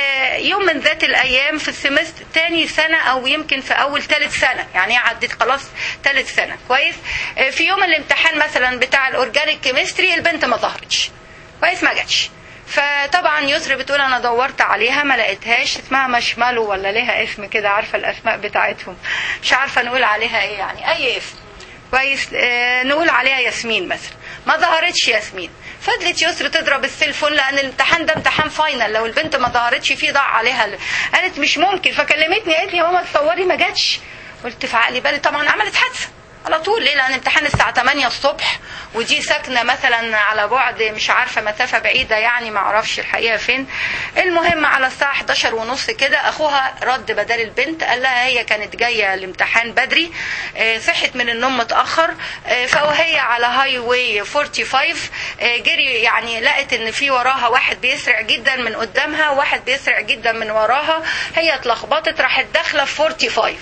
يوم من ذات الايام في السمستر تاني سنه او يمكن في اول ثالث سنه يعني عدت خلاص ثالث سنه كويس في يوم الامتحان مثلا بتاع الاورجانيك كيمستري البنت ما ظهرتش كويس ما جاتش فطبعا يسر بتقول انا دورت عليها ما لقيتهاش اسمها مشملو ولا ليها اسم كده عارفه الاسماء بتاعتهم مش عارفه نقول عليها ايه يعني اي اسم كويس آه نقول عليها ياسمين مثلا ما ظهرتش ياسمين فضلت يسر تضرب السيلفون لان الامتحان ده امتحان فاينل لو البنت ما ظهرتش فيه ضاع عليها قالت مش ممكن فكلمتني قالت لي يا ماما تصوري ما جاتش قلت في عقلي بالي طبعا عملت حادثه على طول ليه لان الامتحان الساعه 8 الصبح ودي ساكنه مثلا على بعد مش عارفه مسافه بعيده يعني ما اعرفش الحقيقه فين المهم على الساعه 11 ونص كده اخوها رد بدل البنت قال لها هي كانت جايه الامتحان بدري صحت من النوم متاخر فوهي على هاي واي 45 جري يعني لقت ان في وراها واحد بيسرع جدا من قدامها وواحد بيسرع جدا من وراها هي اتلخبطت راحت داخله في 45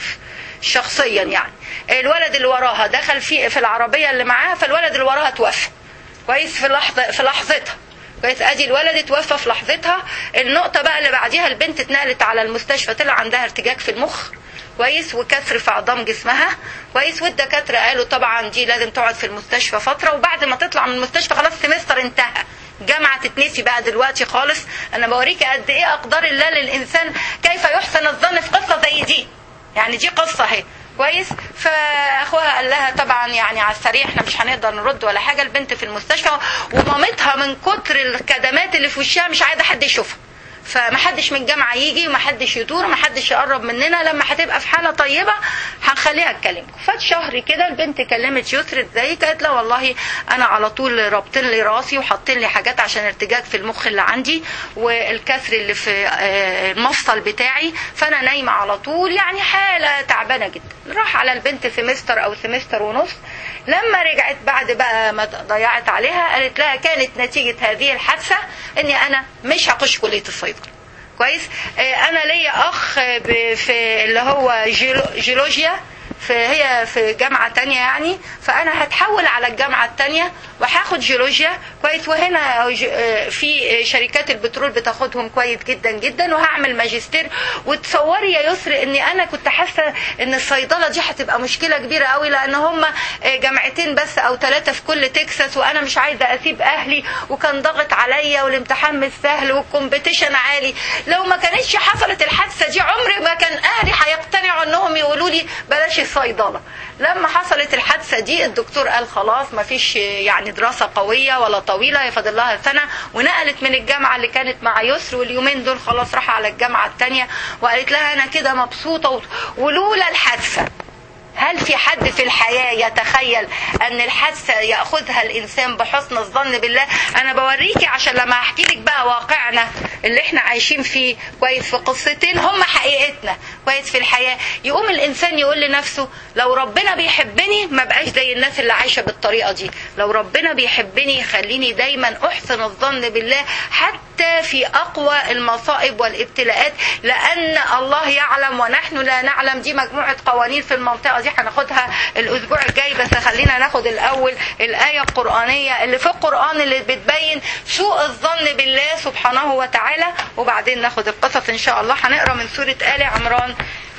شخصيا يعني الولد اللي وراها دخل في في العربيه اللي معاها فالولد اللي وراها توفى كويس في لحظه في لحظتها كويس ادي الولد اتوفى في لحظتها النقطه بقى اللي بعديها البنت اتنقلت على المستشفى طلع عندها ارتجاج في المخ كويس وكسر في عظام جسمها كويس والدكاتره قالوا طبعا دي لازم تقعد في المستشفى فتره وبعد ما تطلع من المستشفى خلاص السمستر انتهى جامعة تتنسي بقى دلوقتي خالص انا بوريك قد ايه اقدار الله للانسان كيف يحسن الظن في قصه زي دي يعني دي قصه اهي كويس فاخوها قال لها طبعا يعني على السريع احنا مش هنقدر نرد ولا حاجه البنت في المستشفى ومامتها من كتر الكدمات اللي في وشها مش عايزه حد يشوفها فمحدش من الجامعه يجي ومحدش يدور ومحدش يقرب مننا لما هتبقى في حاله طيبه هنخليها تكلمكم فات شهر كده البنت كلمت يسر ازيك قالت لها والله انا على طول رابطين لي راسي وحاطين لي حاجات عشان ارتجاج في المخ اللي عندي والكسر اللي في المفصل بتاعي فانا نايمه على طول يعني حاله تعبانه جدا راح على البنت سمستر او سمستر ونص لما رجعت بعد بقى ما ضيعت عليها قالت لها كانت نتيجه هذه الحادثه اني انا مش هخش كليه الصيدله كويس انا ليا اخ في اللي هو جيولوجيا فهي في جامعة تانية يعني فأنا هتحول على الجامعة التانية وهاخد جيولوجيا كويس وهنا في شركات البترول بتاخدهم كويس جدا جدا وهعمل ماجستير وتصوري يا يسر اني انا كنت حاسه ان الصيدله دي هتبقى مشكله كبيره قوي لان هم جامعتين بس او ثلاثه في كل تكساس وانا مش عايزه اسيب اهلي وكان ضغط عليا والامتحان مش سهل والكومبيتيشن عالي لو ما كانتش حصلت الحادثه دي عمري ما كان اهلي هيقتنعوا انهم يقولوا لي بلاش الصيدله لما حصلت الحادثه دي الدكتور قال خلاص ما فيش يعني دراسه قويه ولا طويله يفضل لها سنه ونقلت من الجامعه اللي كانت مع يسر واليومين دول خلاص راح على الجامعه الثانيه وقالت لها انا كده مبسوطه ولولا الحادثه هل في حد في الحياة يتخيل أن الحادثة يأخذها الإنسان بحسن الظن بالله أنا بوريكي عشان لما أحكي لك بقى واقعنا اللي احنا عايشين فيه كويس في قصتين هم حقيقتنا كويس في الحياة يقوم الإنسان يقول لنفسه لو ربنا بيحبني ما بقاش زي الناس اللي عايشة بالطريقة دي لو ربنا بيحبني يخليني دايما أحسن الظن بالله حتى في أقوى المصائب والابتلاءات لأن الله يعلم ونحن لا نعلم دي مجموعة قوانين في المنطقة دي هناخدها الاسبوع الجاي بس خلينا ناخد الاول الايه القرانيه اللي في القران اللي بتبين سوء الظن بالله سبحانه وتعالى وبعدين ناخد القصص ان شاء الله هنقرا من سوره ال عمران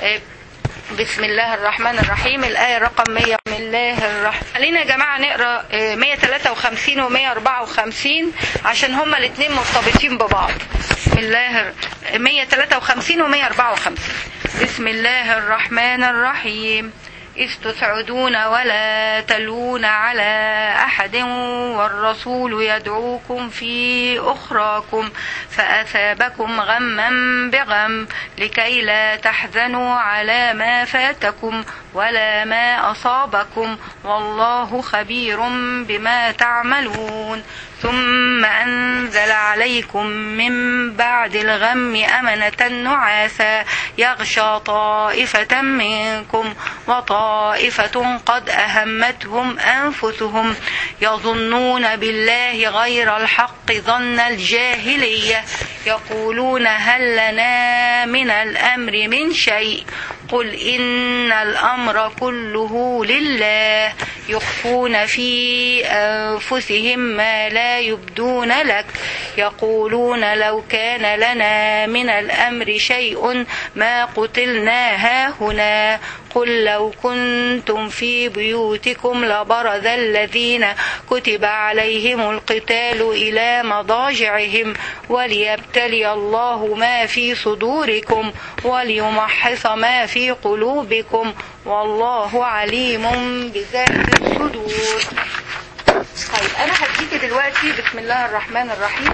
بسم الله الرحمن الرحيم الآية رقم 100 بسم الله الرحمن خلينا يا جماعة نقرا 153 و 154 عشان هما الاثنين مرتبطين ببعض بسم الله 153 و 154 بسم الله الرحمن الرحيم إذ تسعدون ولا تلون على أحد والرسول يدعوكم في أخراكم فأثابكم غما بغم لكي لا تحزنوا على ما فاتكم ولا ما أصابكم والله خبير بما تعملون ثم أنزل عليكم من بعد الغم أمنة نعاسا يغشى طائفة منكم وطائفة قد أهمتهم أنفسهم يظنون بالله غير الحق ظن الجاهلية يقولون هل لنا من الأمر من شيء قل إن الأمر كله لله يخفون في أنفسهم ما لا يبدون لك يقولون لو كان لنا من الأمر شيء ما قتلنا هاهنا قل لو كنتم في بيوتكم لبرز الذين كتب عليهم القتال إلى مضاجعهم وليبتلي الله ما في صدوركم وليمحص ما في قلوبكم والله عليم بذات الصدور طيب أنا هديكي دلوقتي بسم الله الرحمن الرحيم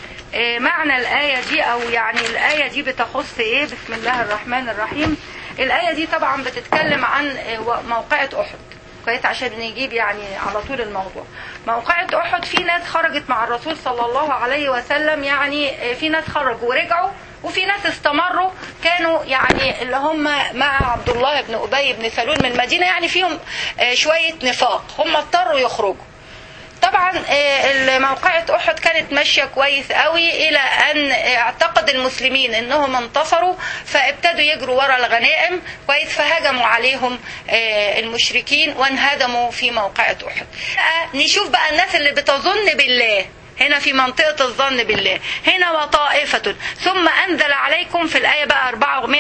آه، معنى الآية دي أو يعني الآية دي بتخص إيه بسم الله الرحمن الرحيم الآية دي طبعا بتتكلم عن آه، موقعة أحد كويس عشان نجيب يعني على طول الموضوع موقعة أحد في ناس خرجت مع الرسول صلى الله عليه وسلم يعني آه، في ناس خرجوا ورجعوا وفي ناس استمروا كانوا يعني اللي هم مع عبد الله بن أبي بن سلول من المدينة يعني فيهم آه، شوية نفاق هم اضطروا يخرجوا طبعا آه، موقعة أحد كانت ماشية كويس قوي إلى أن اعتقد المسلمين أنهم انتصروا فابتدوا يجروا ورا الغنائم كويس فهجموا عليهم آه، المشركين وانهدموا في موقعة أحد آه، نشوف بقى الناس اللي بتظن بالله هنا في منطقة الظن بالله هنا وطائفة ثم أنزل عليكم في الآية بقى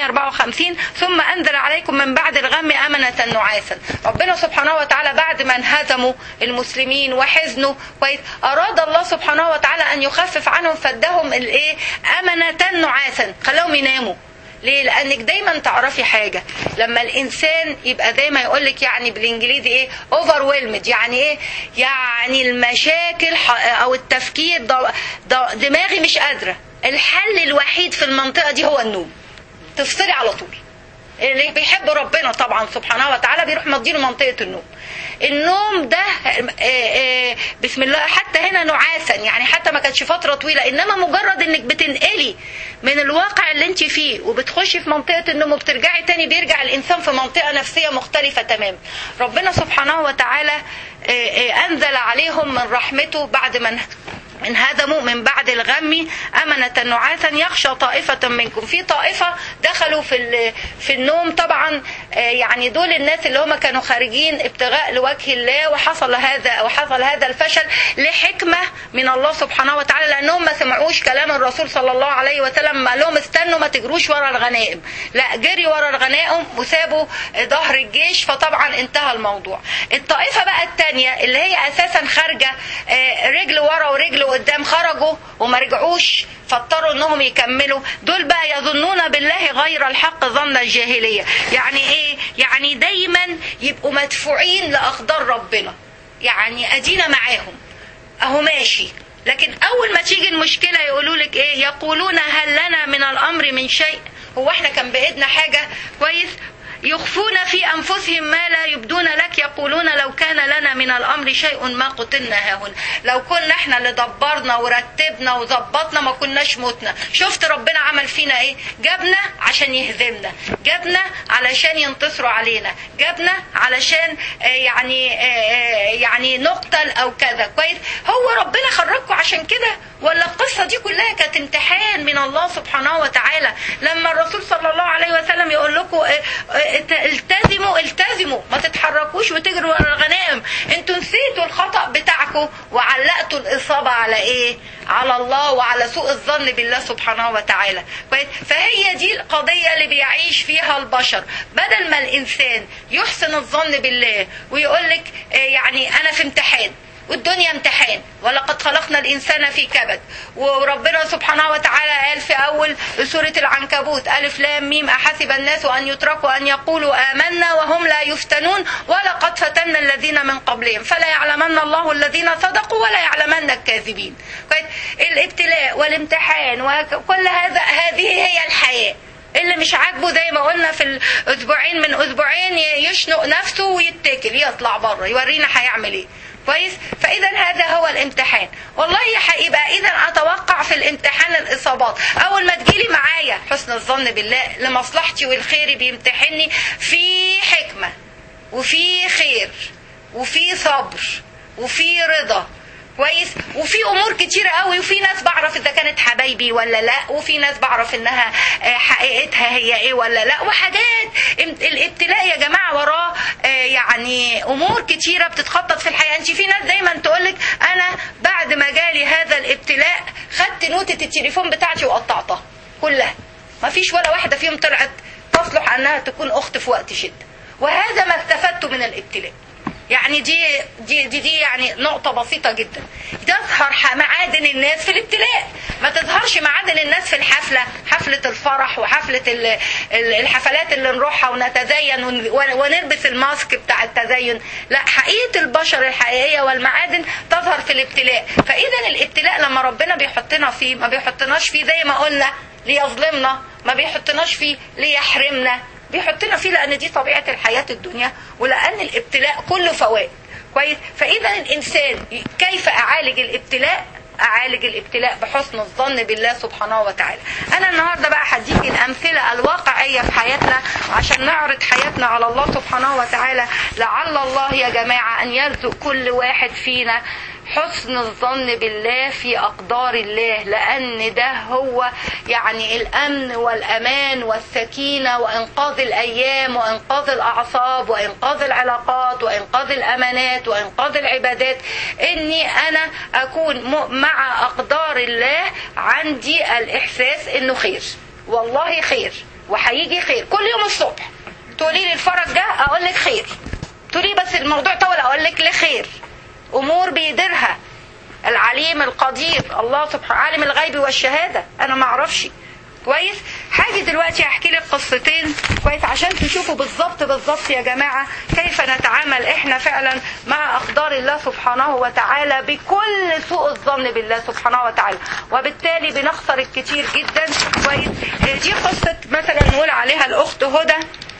454 ثم أنزل عليكم من بعد الغم أمنة نعاسا ربنا سبحانه وتعالى بعد ما انهزموا المسلمين وحزنوا كويس أراد الله سبحانه وتعالى أن يخفف عنهم فادهم الإيه أمنة نعاسا خلاهم يناموا ليه؟ لانك دايما تعرفي حاجه لما الانسان يبقى دايما يقول لك يعني بالانجليزي ايه اوفر يعني ايه يعني المشاكل ح- او التفكير ض- ض- دماغي مش قادره الحل الوحيد في المنطقه دي هو النوم تفصلي على طول اللي بيحب ربنا طبعا سبحانه وتعالى بيروح مديله منطقه النوم النوم ده آه، آه، بسم الله حتى هنا نعاسا يعني حتى ما كانتش فتره طويله انما مجرد انك بتنقلي من الواقع اللي انت فيه وبتخشي في منطقه النوم وبترجعي تاني بيرجع الانسان في منطقه نفسيه مختلفه تماما ربنا سبحانه وتعالى آه، آه، انزل عليهم من رحمته بعد ما انهدموا من بعد الغم أمنة نعاسا يخشى طائفة منكم في طائفة دخلوا في ال- في النوم طبعا آه، يعني دول الناس اللي هم كانوا خارجين ابتغاء لوجه الله وحصل هذا وحصل هذا الفشل لحكمة من الله سبحانه وتعالى لأنهم ما سمعوش كلام الرسول صلى الله عليه وسلم قال لهم استنوا ما تجروش ورا الغنائم لا جري ورا الغنائم وسابوا ظهر الجيش فطبعا انتهى الموضوع الطائفة بقى التانية اللي هي أساسا خارجة آه، رجل ورا ورجل قدام خرجوا وما رجعوش فاضطروا انهم يكملوا دول بقى يظنون بالله غير الحق ظن الجاهلية يعني ايه يعني دايما يبقوا مدفوعين لأقدار ربنا يعني ادينا معاهم اهو ماشي لكن اول ما تيجي المشكلة يقولوا لك ايه يقولون هل لنا من الامر من شيء هو احنا كان بايدنا حاجة كويس يخفون في أنفسهم ما لا يبدون لك يقولون لو كان لنا من الأمر شيء ما قتلنا هاهنا لو كنا احنا اللي دبرنا ورتبنا وظبطنا ما كناش متنا شفت ربنا عمل فينا ايه جابنا عشان يهزمنا جابنا علشان ينتصروا علينا جابنا علشان آه، يعني آه، آه، يعني نقتل او كذا كويس هو ربنا خرجكم عشان كده ولا القصة دي كلها كانت امتحان من الله سبحانه وتعالى لما الرسول صلى الله عليه وسلم يقول لكم اه، اه، التزموا التزموا ما تتحركوش وتجروا ورا الغنائم انتوا نسيتوا الخطأ بتاعكم وعلقتوا الإصابة على ايه على الله وعلى سوء الظن بالله سبحانه وتعالى كويس؟ فهي دي القضية اللي بيعيش فيها البشر بدل ما الإنسان يحسن الظن بالله ويقول لك اه، يعني أنا في امتحان والدنيا امتحان ولقد خلقنا الانسان في كبد وربنا سبحانه وتعالى قال في اول سوره العنكبوت الف لام ميم احسب الناس ان يتركوا ان يقولوا امنا وهم لا يفتنون ولقد فتنا الذين من قبلهم فلا يعلمن الله الذين صدقوا ولا يعلمن الكاذبين الابتلاء والامتحان وكل هذا هذه هي الحياه اللي مش عاجبه زي ما قلنا في الاسبوعين من اسبوعين يشنق نفسه ويتكل يطلع بره يورينا هيعمل ايه كويس فاذا هذا هو الامتحان والله هيبقى اذا اتوقع في الامتحان الاصابات اول ما تجيلي معايا حسن الظن بالله لمصلحتي والخير بيمتحني في حكمه وفي خير وفي صبر وفي رضا كويس وفي امور كتيره قوي وفي ناس بعرف اذا كانت حبايبي ولا لا وفي ناس بعرف انها حقيقتها هي ايه ولا لا وحاجات الابتلاء يا جماعه وراه يعني امور كتيره بتتخطط في الحياه انت في ناس دايما تقولك انا بعد ما جالي هذا الابتلاء خدت نوتة التليفون بتاعتي وقطعتها كلها ما فيش ولا واحده فيهم طلعت تصلح انها تكون اخت في وقت شده وهذا ما استفدته من الابتلاء يعني دي دي دي, دي يعني نقطة بسيطة جدا تظهر معادن الناس في الابتلاء ما تظهرش معادن الناس في الحفلة حفلة الفرح وحفلة الحفلات اللي نروحها ونتزين ونلبس الماسك بتاع التزين لا حقيقة البشر الحقيقية والمعادن تظهر في الابتلاء فإذا الابتلاء لما ربنا بيحطنا فيه ما بيحطناش فيه زي ما قلنا ليظلمنا ما بيحطناش فيه ليحرمنا بيحطنا فيه لان دي طبيعه الحياه الدنيا ولان الابتلاء كله فوائد كويس فاذا الانسان كيف اعالج الابتلاء اعالج الابتلاء بحسن الظن بالله سبحانه وتعالى انا النهارده بقى هديك الامثله الواقعيه في حياتنا عشان نعرض حياتنا على الله سبحانه وتعالى لعل الله يا جماعه ان يرزق كل واحد فينا حسن الظن بالله في أقدار الله لأن ده هو يعني الأمن والأمان والسكينة وإنقاذ الأيام وإنقاذ الأعصاب وإنقاذ العلاقات وإنقاذ الأمانات وإنقاذ العبادات إني أنا أكون مع أقدار الله عندي الإحساس إنه خير والله خير وهيجي خير كل يوم الصبح تقولي لي الفرج ده أقول لك خير تقولي بس الموضوع طول أقول لك لخير امور بيديرها العليم القدير الله سبحانه عالم الغيب والشهاده انا ما اعرفش كويس حاجة دلوقتي احكي لك قصتين كويس عشان تشوفوا بالظبط بالظبط يا جماعة كيف نتعامل احنا فعلا مع اقدار الله سبحانه وتعالى بكل سوء الظن بالله سبحانه وتعالى وبالتالي بنخسر الكتير جدا كويس دي قصة مثلا نقول عليها الاخت هدى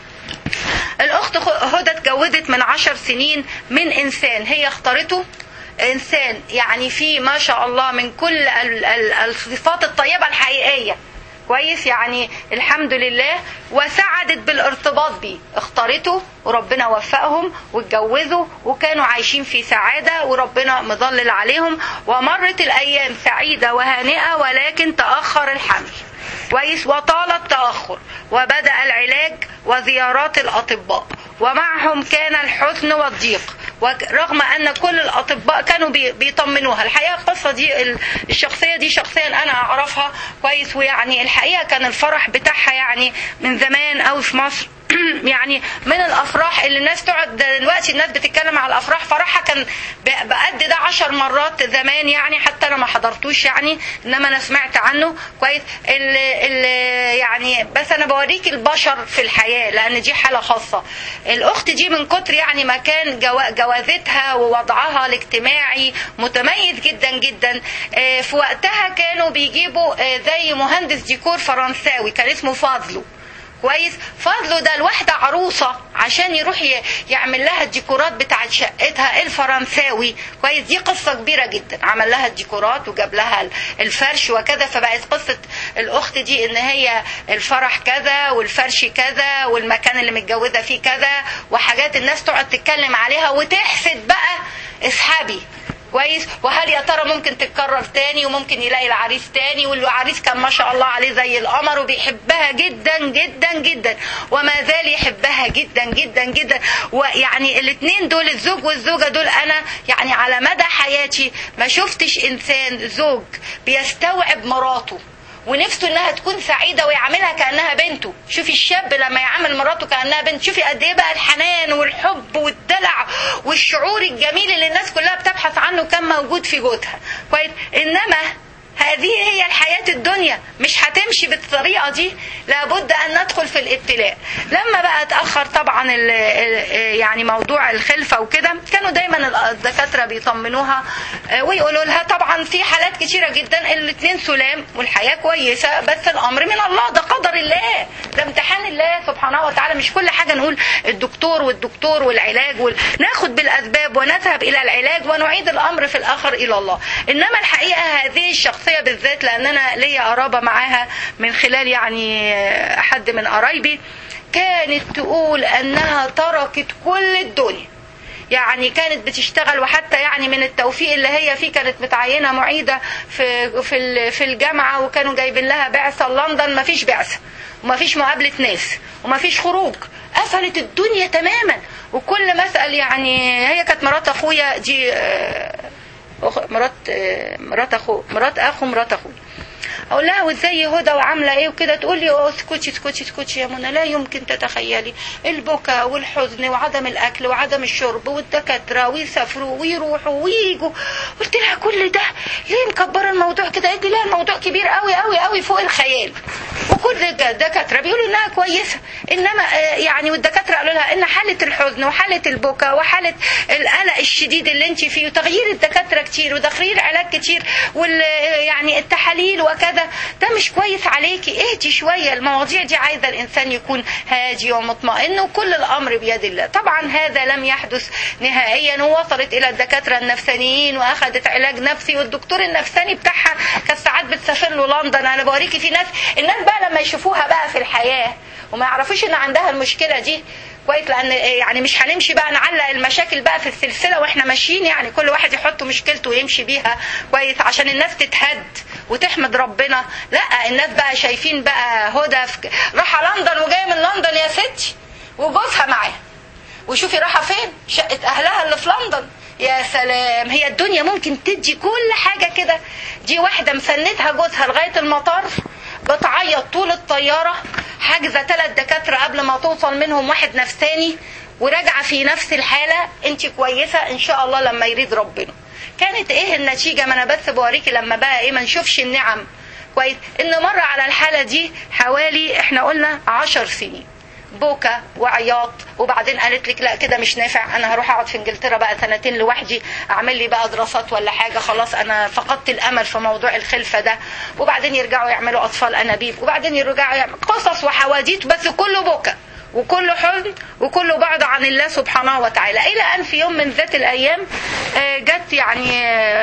الاخت هدى اتجوزت من عشر سنين من انسان هي اختارته انسان يعني فيه ما شاء الله من كل الصفات الطيبه الحقيقيه كويس يعني الحمد لله وسعدت بالارتباط بيه اختارته وربنا وفقهم واتجوزوا وكانوا عايشين في سعادة وربنا مظلل عليهم ومرت الأيام سعيدة وهانئة ولكن تأخر الحمل كويس وطال التأخر وبدأ العلاج وزيارات الأطباء ومعهم كان الحزن والضيق ورغم ان كل الاطباء كانوا بيطمنوها الحقيقه القصه دي الشخصيه دي شخصيا انا اعرفها كويس ويعني الحقيقه كان الفرح بتاعها يعني من زمان قوي في مصر يعني من الافراح اللي الناس تقعد دلوقتي الناس بتتكلم على الافراح فرحها كان بقد ده عشر مرات زمان يعني حتى انا ما حضرتوش يعني انما انا سمعت عنه كويس اللي اللي يعني بس انا بوريك البشر في الحياه لان دي حاله خاصه الاخت دي من كتر يعني ما كان جوازتها ووضعها الاجتماعي متميز جدا جدا في وقتها كانوا بيجيبوا زي مهندس ديكور فرنساوي كان اسمه فاضلو كويس فضله ده الواحدة عروسة عشان يروح يعمل لها الديكورات بتاعت شقتها الفرنساوي كويس دي قصة كبيرة جدا عمل لها الديكورات وجاب لها الفرش وكذا فبقت قصة الأخت دي إن هي الفرح كذا والفرش كذا والمكان اللي متجوزة فيه كذا وحاجات الناس تقعد تتكلم عليها وتحسد بقى اسحبي كويس وهل يا ترى ممكن تتكرر تاني وممكن يلاقي العريس تاني والعريس كان ما شاء الله عليه زي القمر وبيحبها جدا جدا جدا وما زال يحبها جدا جدا جدا ويعني الاثنين دول الزوج والزوجه دول انا يعني على مدى حياتي ما شفتش انسان زوج بيستوعب مراته ونفسه انها تكون سعيده ويعاملها كانها بنته شوفي الشاب لما يعامل مراته كانها بنت شوفي قد ايه بقى الحنان والحب والدلع والشعور الجميل اللي الناس كلها بتبحث عنه كان موجود في جوزها كويس انما هذه هي الحياة الدنيا مش هتمشي بالطريقة دي لابد أن ندخل في الابتلاء لما بقى اتأخر طبعا ال يعني موضوع الخلفة وكده كانوا دايما الدكاترة بيطمنوها ويقولوا لها طبعا في حالات كتيرة جدا الاثنين سلام والحياة كويسة بس الأمر من الله ده قدر الله ده امتحان الله سبحانه وتعالى مش كل حاجة نقول الدكتور والدكتور والعلاج وال... ناخد بالأسباب ونذهب إلى العلاج ونعيد الأمر في الآخر إلى الله إنما الحقيقة هذه الشخصية الشخصية بالذات لأن أنا ليا قرابة معاها من خلال يعني حد من قرايبي كانت تقول أنها تركت كل الدنيا يعني كانت بتشتغل وحتى يعني من التوفيق اللي هي فيه كانت متعينه معيده في في في الجامعه وكانوا جايبين لها بعثه لندن ما فيش بعثه وما فيش مقابله ناس وما فيش خروج قفلت الدنيا تماما وكل مسأل يعني هي كانت مرات اخويا دي مرات مرات اخو مرات اخو مرات اخو اقول لها وازاي هدى وعامله ايه وكده تقول لي اسكتي اسكتي اسكتي يا منى لا يمكن تتخيلي البكاء والحزن وعدم الاكل وعدم الشرب والدكاتره ويسافروا ويروحوا ويجوا قلت لها كل ده ليه مكبره الموضوع كده قالت لي لا الموضوع كبير قوي قوي قوي فوق الخيال وكل الدكاتره بيقولوا انها كويسه انما يعني والدكاتره قالوا لها ان حاله الحزن وحاله البكاء وحاله القلق الشديد اللي انت فيه وتغيير الدكاتره كتير وتغيير علاج كتير وال يعني التحاليل وكذا ده مش كويس عليكي اهدي شويه المواضيع دي عايزه الانسان يكون هادي ومطمئن وكل الامر بيد الله طبعا هذا لم يحدث نهائيا ووصلت الى الدكاتره النفسانيين واخذت علاج نفسي والدكتور النفساني بتاعها كانت ساعات بتسافر له لندن انا بوريكي في ناس الناس بقى لما يشوفوها بقى في الحياه وما يعرفوش ان عندها المشكله دي كويس لان يعني مش هنمشي بقى نعلق المشاكل بقى في السلسله واحنا ماشيين يعني كل واحد يحط مشكلته ويمشي بيها كويس عشان الناس تتهد وتحمد ربنا لا الناس بقى شايفين بقى هدى في... راحه لندن وجايه من لندن يا ستي وجوزها معاها وشوفي راحه فين شقه اهلها اللي في لندن يا سلام هي الدنيا ممكن تدي كل حاجه كده دي واحده مسندها جوزها لغايه المطار بتعيط طول الطياره حاجزه ثلاث دكاتره قبل ما توصل منهم واحد نفساني وراجعه في نفس الحاله انت كويسه ان شاء الله لما يريد ربنا كانت ايه النتيجه ما انا بس بوريكي لما بقى ايه ما نشوفش النعم كويس ان مر على الحاله دي حوالي احنا قلنا عشر سنين بوكا وعياط وبعدين قالت لك لا كده مش نافع انا هروح اقعد في انجلترا بقى سنتين لوحدي اعمل لي بقى دراسات ولا حاجه خلاص انا فقدت الامل في موضوع الخلفه ده وبعدين يرجعوا يعملوا اطفال انابيب وبعدين يرجعوا يعملوا قصص وحواديت بس كله بوكا وكله حزن وكله بعد عن الله سبحانه وتعالى الى ان في يوم من ذات الايام جت يعني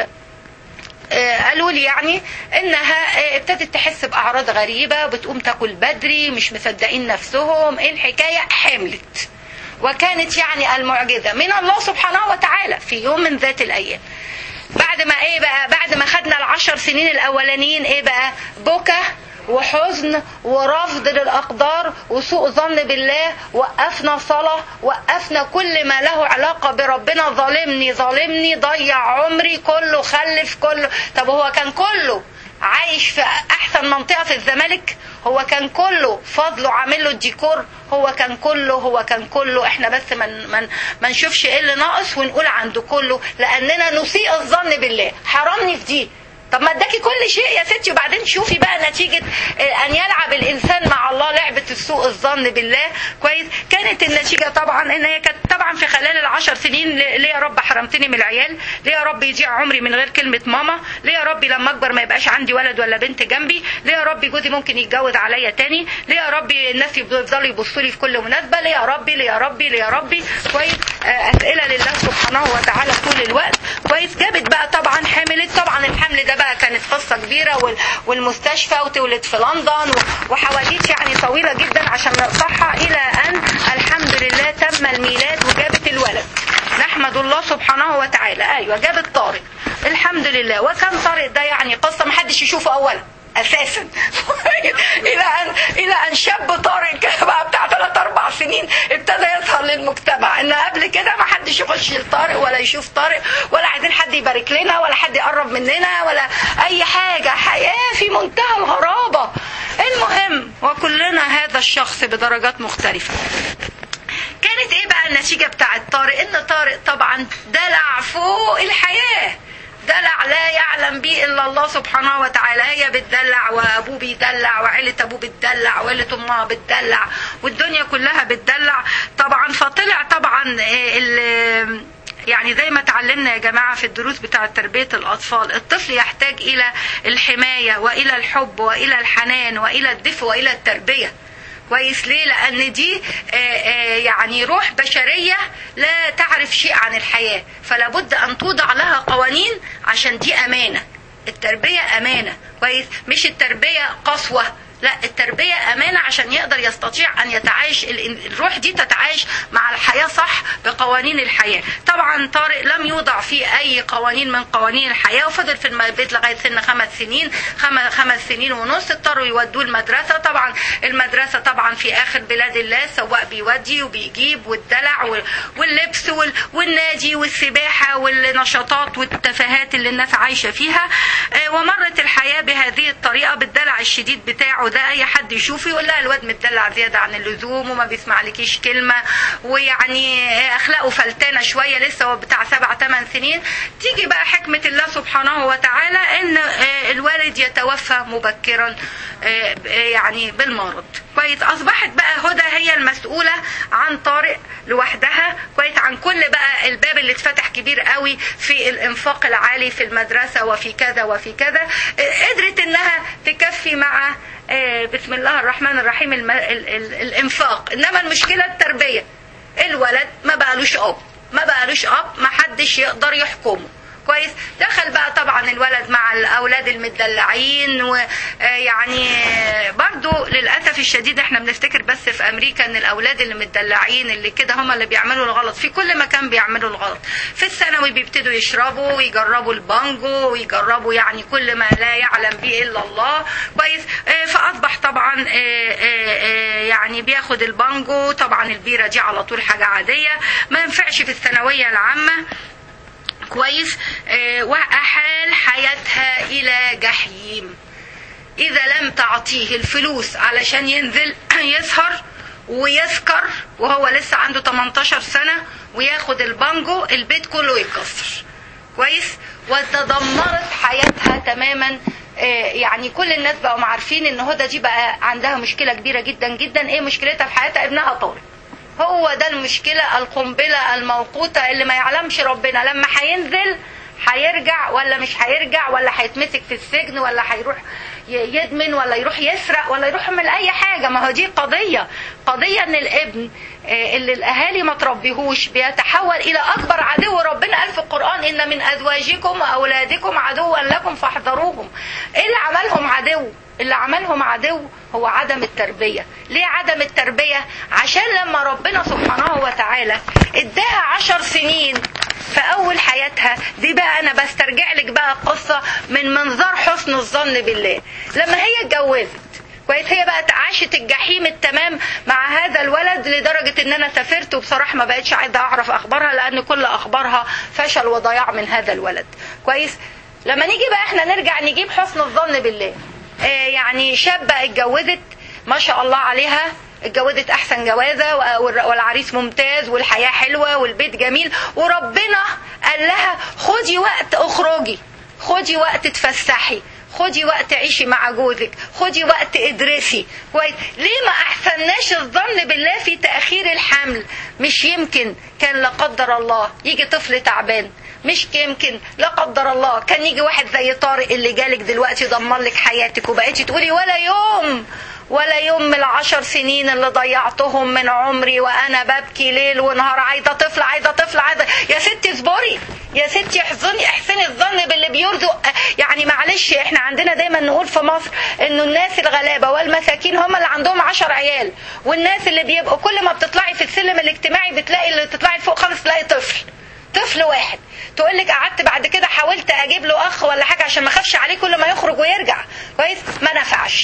قالوا لي يعني انها ابتدت تحس باعراض غريبه بتقوم تاكل بدري مش مصدقين نفسهم ايه الحكايه حملت وكانت يعني المعجزه من الله سبحانه وتعالى في يوم من ذات الايام بعد ما ايه بقى بعد ما خدنا العشر سنين الاولانيين ايه بقى بكى وحزن ورفض للأقدار وسوء ظن بالله وقفنا صلاة وقفنا كل ما له علاقة بربنا ظالمني ظالمني ضيع عمري كله خلف كله طب هو كان كله عايش في احسن منطقه في الزمالك هو كان كله فضله عامل له الديكور هو كان كله هو كان كله احنا بس من من ما نشوفش ايه اللي ناقص ونقول عنده كله لاننا نسيء الظن بالله حرمني في دي طب ما اداكي كل شيء يا ستي وبعدين شوفي بقى نتيجة ان يلعب الانسان مع الله لعبة السوء الظن بالله كويس كانت النتيجة طبعا ان هي كانت طبعا في خلال العشر سنين ليه يا رب حرمتني من العيال ليه يا رب يضيع عمري من غير كلمة ماما ليه يا رب لما اكبر ما يبقاش عندي ولد ولا بنت جنبي ليه يا رب جوزي ممكن يتجوز عليا تاني ليه يا رب الناس يفضلوا يبصوا لي في كل مناسبة ليه يا ربي ليه يا ربي ليه يا ربي كويس اسئلة لله سبحانه وتعالى طول الوقت كويس جابت بقى طبعا حملت طبعا الحمل ده بقى كانت قصة كبيرة والمستشفى وتولد في لندن وحواديت يعني طويلة جدا عشان نقطعها إلى أن الحمد لله تم الميلاد وجابت الولد نحمد الله سبحانه وتعالى أيوة جابت طارق الحمد لله وكان طارق ده يعني قصة محدش يشوفه أولا اساسا الى ان الى ان شاب طارق كده بقى بتاع ثلاث اربع سنين ابتدى يظهر للمجتمع ان قبل كده ما حدش يخش لطارق ولا يشوف طارق ولا عايزين حد يبارك لنا ولا حد يقرب مننا ولا اي حاجه حياه في منتهى الغرابه وكلنا هذا الشخص بدرجات مختلفة كانت ايه بقى النتيجة بتاعت طارق ان طارق طبعا دلع فوق الحياة دلع لا يعلم به الا الله سبحانه وتعالى هي بتدلع وابوه بيدلع وعيلة ابوه بتدلع وعيلة امها بتدلع والدنيا كلها بتدلع طبعا فطلع طبعا ال يعني زي ما اتعلمنا يا جماعة في الدروس بتاعة تربية الأطفال الطفل يحتاج إلى الحماية وإلى الحب وإلى الحنان وإلى الدفء وإلى التربية كويس ليه لان دي آآ آآ يعني روح بشريه لا تعرف شيء عن الحياه فلا بد ان توضع لها قوانين عشان دي امانه التربيه امانه كويس مش التربيه قسوه لا التربية أمانة عشان يقدر يستطيع أن يتعايش الروح دي تتعايش مع الحياة صح بقوانين الحياة طبعا طارق لم يوضع فيه أي قوانين من قوانين الحياة وفضل في البيت لغاية سن خمس سنين خمس سنين ونص اضطروا يودوه المدرسة طبعا المدرسة طبعا في آخر بلاد الله سواء بيودي وبيجيب والدلع واللبس والنادي والسباحة والنشاطات والتفاهات اللي الناس عايشة فيها ومرت الحياة بهذه الطريقة بالدلع الشديد بتاعه ده اي حد يشوفه يقول لها الواد متدلع زياده عن اللزوم وما بيسمع لكيش كلمه ويعني اخلاقه فلتانه شويه لسه هو بتاع سبع ثمان سنين تيجي بقى حكمه الله سبحانه وتعالى ان الوالد يتوفى مبكرا يعني بالمرض كويس اصبحت بقى هدى هي المسؤوله عن طارق لوحدها كويس عن كل بقى الباب اللي اتفتح كبير قوي في الانفاق العالي في المدرسه وفي كذا وفي كذا قدرت انها تكفي مع بسم الله الرحمن الرحيم الم... ال... ال... الانفاق انما المشكله التربيه الولد ما بقالوش اب ما بقالوش اب ما حدش يقدر يحكمه كويس دخل بقى طبعا الولد مع الاولاد المدلعين ويعني برضو للاسف الشديد احنا بنفتكر بس في امريكا ان الاولاد اللي مدلعين اللي كده هم اللي بيعملوا الغلط في كل مكان بيعملوا الغلط في الثانوي بيبتدوا يشربوا ويجربوا البانجو ويجربوا يعني كل ما لا يعلم به الا الله كويس فاصبح طبعا يعني بياخد البانجو طبعا البيره دي على طول حاجه عاديه ما ينفعش في الثانويه العامه كويس آه وأحال حياتها إلى جحيم إذا لم تعطيه الفلوس علشان ينزل يسهر ويسكر وهو لسه عنده 18 سنة وياخد البانجو البيت كله يكسر كويس وتدمرت حياتها تماما يعني كل الناس بقوا عارفين ان هدى دي بقى عندها مشكله كبيره جدا جدا ايه مشكلتها في حياتها ابنها طارق هو ده المشكلة القنبلة الموقوتة اللي ما يعلمش ربنا لما هينزل هيرجع ولا مش هيرجع ولا هيتمسك في السجن ولا هيروح يدمن ولا يروح يسرق ولا يروح يعمل اي حاجة ما هو دي قضية قضية ان الابن اللي الاهالي ما تربيهوش بيتحول الى اكبر عدو ربنا قال في القرآن ان من ازواجكم واولادكم عدوا لكم فاحذروهم ايه اللي عملهم عدو اللي عملهم عدو هو عدم التربية ليه عدم التربية عشان لما ربنا سبحانه وتعالى اداها عشر سنين في اول حياتها دي بقى انا بسترجع لك بقى قصة من منظار حسن الظن بالله لما هي اتجوزت كويس هي بقت عاشت الجحيم التمام مع هذا الولد لدرجة ان انا سافرت وبصراحة ما بقتش عايزة اعرف اخبارها لان كل اخبارها فشل وضياع من هذا الولد كويس لما نيجي بقى احنا نرجع نجيب حسن الظن بالله يعني شابة اتجوزت ما شاء الله عليها اتجوزت احسن جوازة والعريس ممتاز والحياة حلوة والبيت جميل وربنا قال لها خدي وقت اخرجي خدي وقت تفسحي خدي وقت عيشي مع جوزك خدي وقت ادرسي كويس ليه ما احسناش الظن بالله في تاخير الحمل مش يمكن كان لا قدر الله يجي طفل تعبان مش يمكن لا قدر الله كان يجي واحد زي طارق اللي جالك دلوقتي دمر لك حياتك وبقيتي تقولي ولا يوم ولا يوم من العشر سنين اللي ضيعتهم من عمري وانا ببكي ليل ونهار عايزه طفل عايزه طفل عايزه يا ستي اصبري يا ستي احزني احسني الظن باللي بيرزق يعني معلش احنا عندنا دايما نقول في مصر انه الناس الغلابه والمساكين هم اللي عندهم عشر عيال والناس اللي بيبقوا كل ما بتطلعي في السلم الاجتماعي بتلاقي اللي تطلعي فوق خالص تلاقي طفل طفل واحد تقول لك قعدت بعد كده حاولت اجيب له اخ ولا حاجه عشان ما اخافش عليه كل ما يخرج ويرجع كويس ما نفعش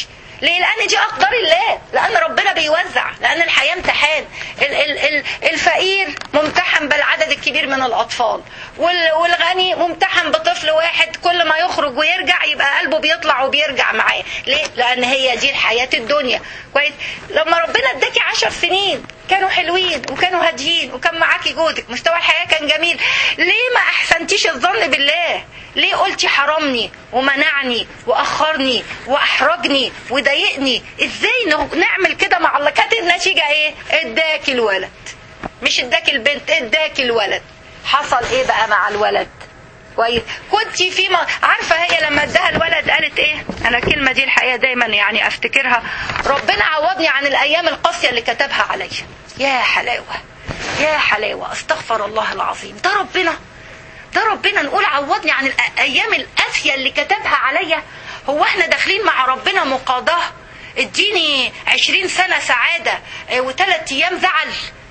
ليه لان دي اقدار الله لان ربنا بيوزع لان الحياه امتحان ال- ال- ال- الفقير ممتحن بالعدد الكبير من الاطفال وال- والغني ممتحن بطفل واحد كل ما يخرج ويرجع يبقى قلبه بيطلع وبيرجع معاه ليه لان هي دي الحياه الدنيا كويس لما ربنا اداكي عشر سنين كانوا حلوين وكانوا هاديين وكان معاكي جوزك مستوى الحياه كان جميل ليه ما احسنتيش الظن بالله ليه قلتي حرمني ومنعني واخرني واحرجني وضايقني ازاي نه- نعمل كده مع الله كانت النتيجه ايه اداكي الولد مش اداكي البنت اداكي الولد حصل ايه بقى مع الولد كويس كنت في ما عارفه هي لما اداها الولد قالت ايه انا الكلمه دي الحقيقه دايما يعني افتكرها ربنا عوضني عن الايام القاسيه اللي كتبها عليا يا حلاوه يا حلاوه استغفر الله العظيم ده ربنا ده ربنا نقول عوضني عن الايام القاسيه اللي كتبها عليا هو احنا داخلين مع ربنا مقاضاه اديني عشرين سنه سعاده اه، وثلاث ايام زعل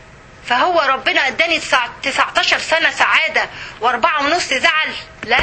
فهو ربنا اداني تسع- 19 سنه سعاده واربعه ونص زعل لا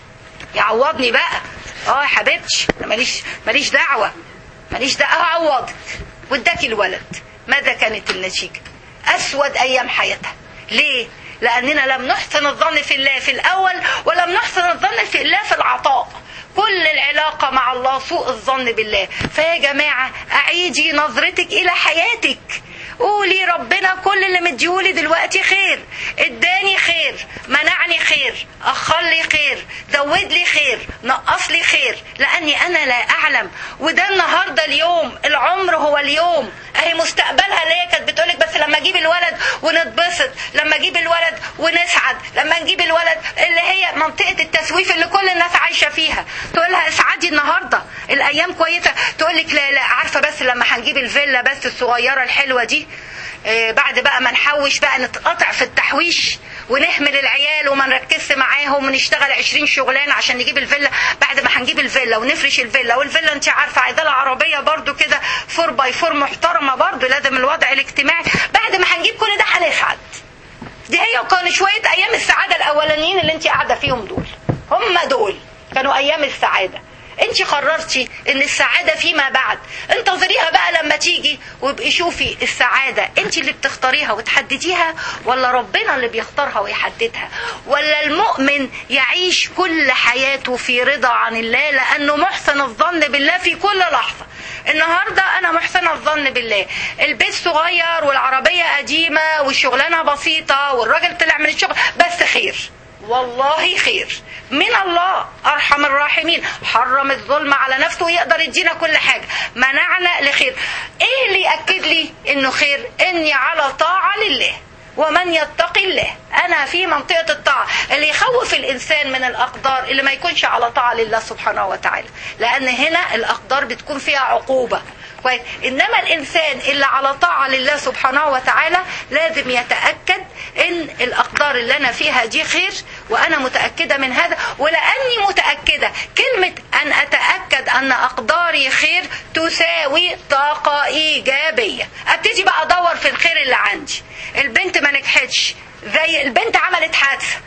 يعوضني بقى اه يا حبيبتي أنا ماليش ماليش دعوه ماليش دعوه اعوضك واداكي الولد ماذا كانت النتيجه اسود ايام حياتها ليه لاننا لم نحسن الظن في الله في الاول ولم نحسن الظن في الله في العطاء كل العلاقة مع الله سوء الظن بالله فيا جماعة أعيدي نظرتك إلى حياتك قولي ربنا كل اللي مديهولي دلوقتي خير اداني خير منعني خير اخر لي خير زود لي خير نقص لي خير لاني انا لا اعلم وده النهارده اليوم العمر هو اليوم اهي مستقبلها اللي هي كانت بتقولك بس لما اجيب الولد ونتبسط لما اجيب الولد ونسعد لما نجيب الولد اللي هي منطقه التسويف اللي كل الناس عايشه فيها تقول لها اسعدي النهارده الايام كويسه تقول لك لا لا عارفه بس لما هنجيب الفيلا بس الصغيره الحلوه دي آه، بعد بقى ما نحوش بقى نتقطع في التحويش ونهمل العيال وما نركزش معاهم ونشتغل 20 شغلانه عشان نجيب الفيلا بعد ما هنجيب الفيلا ونفرش الفيلا والفيلا انت عارفه عايزه لها عربيه برضو كده فور باي فور محترمه برضو لازم الوضع الاجتماعي بعد ما هنجيب كل ده هنسعد دي هي وكانوا شويه ايام السعاده الاولانيين اللي انت قاعده فيهم دول هم دول كانوا ايام السعاده انت قررتي ان السعاده فيما بعد انتظريها بقى لما تيجي وابقي شوفي السعاده انت اللي بتختاريها وتحدديها ولا ربنا اللي بيختارها ويحددها ولا المؤمن يعيش كل حياته في رضا عن الله لانه محسن الظن بالله في كل لحظه النهارده انا محسنه الظن بالله البيت صغير والعربيه قديمه والشغلانه بسيطه والراجل طلع من الشغل بس خير والله خير من الله ارحم الراحمين حرم الظلم على نفسه ويقدر يدينا كل حاجه منعنا لخير ايه اللي ياكد لي انه خير اني على طاعه لله ومن يتقي الله انا في منطقه الطاعه اللي يخوف الانسان من الاقدار اللي ما يكونش على طاعه لله سبحانه وتعالى لان هنا الاقدار بتكون فيها عقوبه كويس انما الانسان اللي على طاعه لله سبحانه وتعالى لازم يتاكد ان الاقدار اللي انا فيها دي خير وانا متاكده من هذا ولاني متاكده كلمه ان اتاكد ان اقداري خير تساوي طاقه ايجابيه ابتدي بقى ادور في الخير اللي عندي البنت ما نجحتش زي البنت عملت حادثه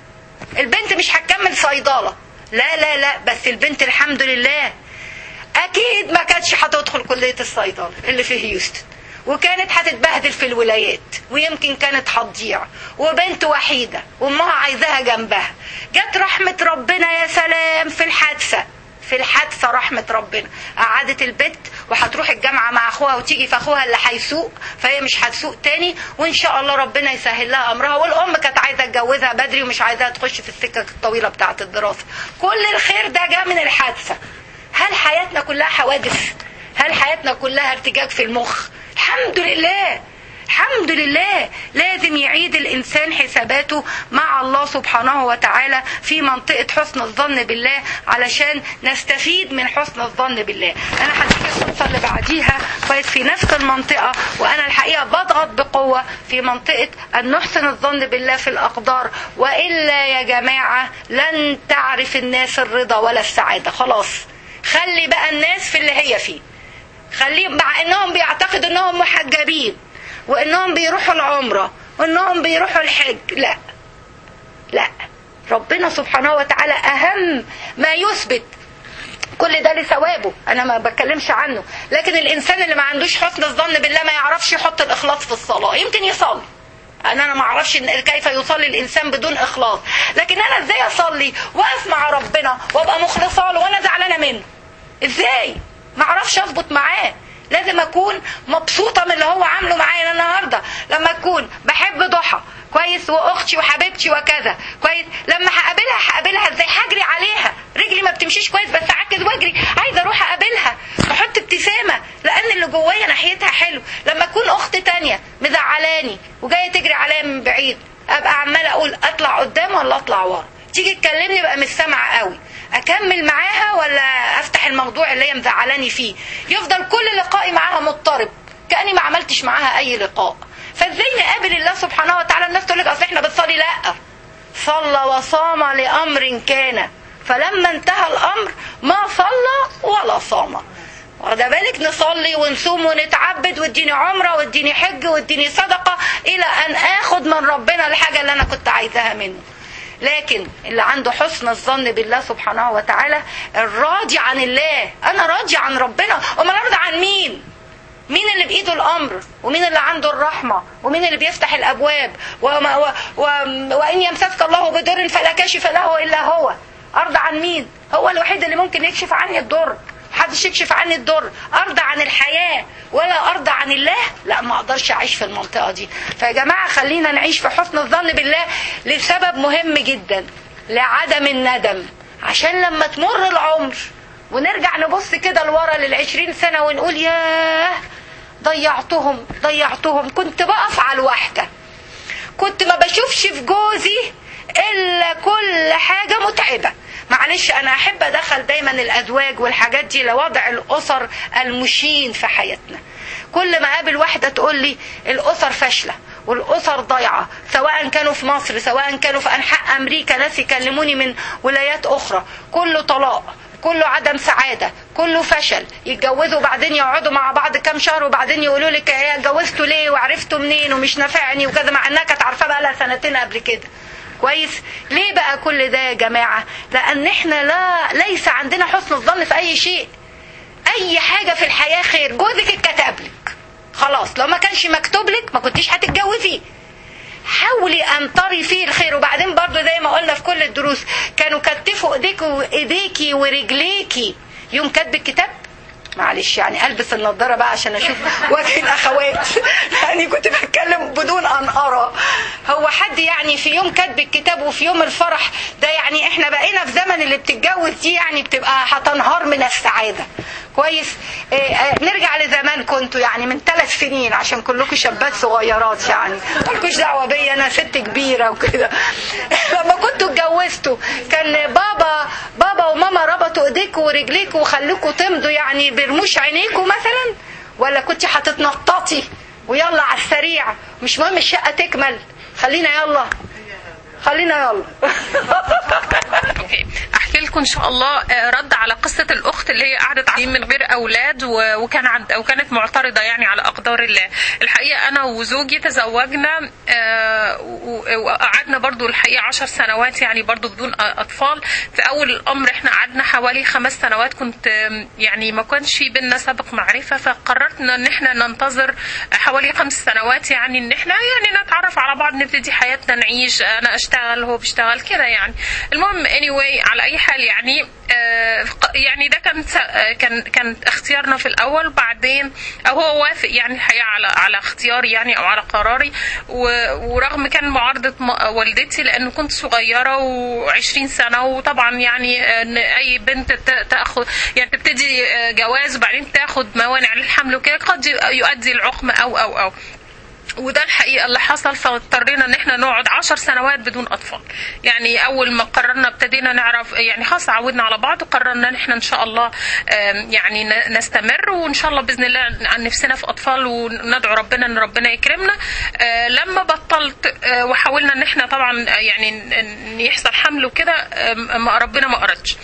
البنت مش هتكمل صيدله لا لا لا بس البنت الحمد لله اكيد ما كانتش هتدخل كليه الصيدله اللي في هيوستن وكانت هتتبهدل في الولايات ويمكن كانت هتضيع وبنت وحيده وامها عايزاها جنبها جت رحمه ربنا يا سلام في الحادثه في الحادثه رحمه ربنا قعدت البت وهتروح الجامعه مع اخوها وتيجي في اخوها اللي هيسوق فهي مش هتسوق تاني وان شاء الله ربنا يسهل لها امرها والام كانت عايزه تجوزها بدري ومش عايزاها تخش في السكه الطويله بتاعه الدراسه كل الخير ده جاء من الحادثه هل حياتنا كلها حوادث هل حياتنا كلها ارتجاج في المخ الحمد لله الحمد لله لازم يعيد الانسان حساباته مع الله سبحانه وتعالى في منطقه حسن الظن بالله علشان نستفيد من حسن الظن بالله انا هديك القصه اللي بعديها كويس في نفس المنطقه وانا الحقيقه بضغط بقوه في منطقه ان نحسن الظن بالله في الاقدار والا يا جماعه لن تعرف الناس الرضا ولا السعاده خلاص خلي بقى الناس في اللي هي فيه خليهم مع انهم بيعتقدوا انهم محجبين وانهم بيروحوا العمره وانهم بيروحوا الحج لا لا ربنا سبحانه وتعالى اهم ما يثبت كل ده لثوابه انا ما بتكلمش عنه لكن الانسان اللي ما عندوش حسن الظن بالله ما يعرفش يحط الاخلاص في الصلاه يمكن يصلي انا انا ما اعرفش إن- كيف يصلي الانسان بدون اخلاص لكن انا ازاي اصلي واسمع ربنا وابقى مخلصه له وانا زعلانه منه ازاي ما اعرفش اظبط معاه لازم اكون مبسوطه من اللي هو عامله معايا أنا النهارده لما اكون بحب ضحى كويس واختي وحبيبتي وكذا كويس لما هقابلها هقابلها ازاي هجري عليها رجلي ما بتمشيش كويس بس اعكس واجري عايزه اروح اقابلها واحط ابتسامه لان اللي جوايا ناحيتها حلو لما اكون اخت تانية مزعلاني وجايه تجري عليا من بعيد ابقى عماله اقول اطلع قدام ولا اطلع ورا تيجي تكلمني بقى مش سامعه قوي اكمل معاها ولا افتح الموضوع اللي هي مزعلاني فيه يفضل كل لقائي معاها مضطرب كاني ما عملتش معاها اي لقاء فازاي نقابل الله سبحانه وتعالى الناس تقول لك اصل احنا بنصلي لا صلى وصام لامر كان فلما انتهى الامر ما صلى ولا صام واخده بالك نصلي ونصوم ونتعبد واديني عمره واديني حج واديني صدقه الى ان اخد من ربنا الحاجه اللي انا كنت عايزاها منه لكن اللي عنده حسن الظن بالله سبحانه وتعالى الراضي عن الله انا راضي عن ربنا امال ارضى عن مين مين اللي بايده الامر ومين اللي عنده الرحمه ومين اللي بيفتح الابواب وما و و وان يمسسك الله بضر فلا كاشف له الا هو ارضى عن مين هو الوحيد اللي ممكن يكشف عني الضر محدش يكشف عني الضر ارضى عن الحياه ولا ارضى عن الله لا ما اقدرش اعيش في المنطقه دي فيا جماعه خلينا نعيش في حسن الظن بالله لسبب مهم جدا لعدم الندم عشان لما تمر العمر ونرجع نبص كده لورا للعشرين سنة ونقول ياه ضيعتهم ضيعتهم كنت بقف على الواحدة كنت ما بشوفش في جوزي إلا كل حاجة متعبة معلش أنا أحب أدخل دايما الأزواج والحاجات دي لوضع الأسر المشين في حياتنا كل ما قابل واحدة تقول لي الأسر فاشلة والأسر ضايعة سواء كانوا في مصر سواء كانوا في أنحاء أمريكا ناس يكلموني من ولايات أخرى كله طلاق كله عدم سعادة كله فشل يتجوزوا وبعدين يقعدوا مع بعض كام شهر وبعدين يقولوا لك ايه اتجوزتوا ليه وعرفتوا منين ومش نافعني وكذا مع انها كانت عارفاه بقى لها سنتين قبل كده كويس ليه بقى كل ده يا جماعة لان احنا لا ليس عندنا حسن الظن في اي شيء اي حاجة في الحياة خير جوزك اتكتب لك خلاص لو ما كانش مكتوب لك ما كنتيش هتتجوزيه حاولي ان تري فيه الخير وبعدين برضو زي ما قلنا في كل الدروس كانوا كتفوا ايديكي وايديكي ورجليكي يوم كاتب الكتاب معلش يعني البس النضاره بقى عشان اشوف وجه الاخوات يعني كنت بتكلم بدون ان ارى هو حد يعني في يوم كاتب الكتاب وفي يوم الفرح ده يعني احنا بقينا في زمن اللي بتتجوز دي يعني بتبقى هتنهار من السعاده كويس إيه إيه نرجع لزمان كنتوا يعني من ثلاث سنين عشان كلكم شابات صغيرات يعني مالكوش دعوه بيا انا ست كبيره وكده لما كنتوا اتجوزتوا كان بابا بابا وماما ربطوا ايديكوا ورجليكوا وخلوكوا تمضوا يعني برموش عينيكوا مثلا ولا كنت هتتنططي ويلا على السريع مش مهم الشقه تكمل خلينا يلا خلينا يلا اوكي احكي لكم ان شاء الله آه، رد على قصه الاخت اللي هي قعدت عايشين من غير اولاد و- وكان عند وكانت معترضه يعني على اقدار الله الحقيقه انا وزوجي تزوجنا آه، و- وقعدنا برضو الحقيقه عشر سنوات يعني برضو بدون اطفال في اول الامر احنا قعدنا حوالي خمس سنوات كنت آم، يعني ما كانش في بينا سابق معرفه فقررنا ان احنا ننتظر حوالي خمس سنوات يعني ان احنا يعني نتعرف على بعض نبتدي حياتنا نعيش انا اشتغل هو بيشتغل كده يعني المهم anyway على اي حال يعني آه، يعني ده كان كان كان اختيارنا في الاول بعدين او هو وافق يعني الحقيقه على على اختياري يعني او على قراري و- ورغم كان معارضه م- والدتي لانه كنت صغيره و20 سنه وطبعا يعني ان اي بنت ت- تاخد يعني تبتدي آه، جواز وبعدين تاخد موانع للحمل وكده قد يؤدي العقم او او او وده الحقيقه اللي حصل فاضطرينا ان احنا نقعد عشر سنوات بدون اطفال يعني اول ما قررنا ابتدينا نعرف يعني خلاص عودنا على بعض وقررنا ان احنا ان شاء الله آم، يعني ن- نستمر وان شاء الله باذن الله عن نفسنا في اطفال وندعو ربنا ان ربنا يكرمنا آه، لما بطلت آه، وحاولنا ان احنا طبعا آه، يعني ن- ان يحصل حمل وكده آم، ما ربنا ما اردش ف-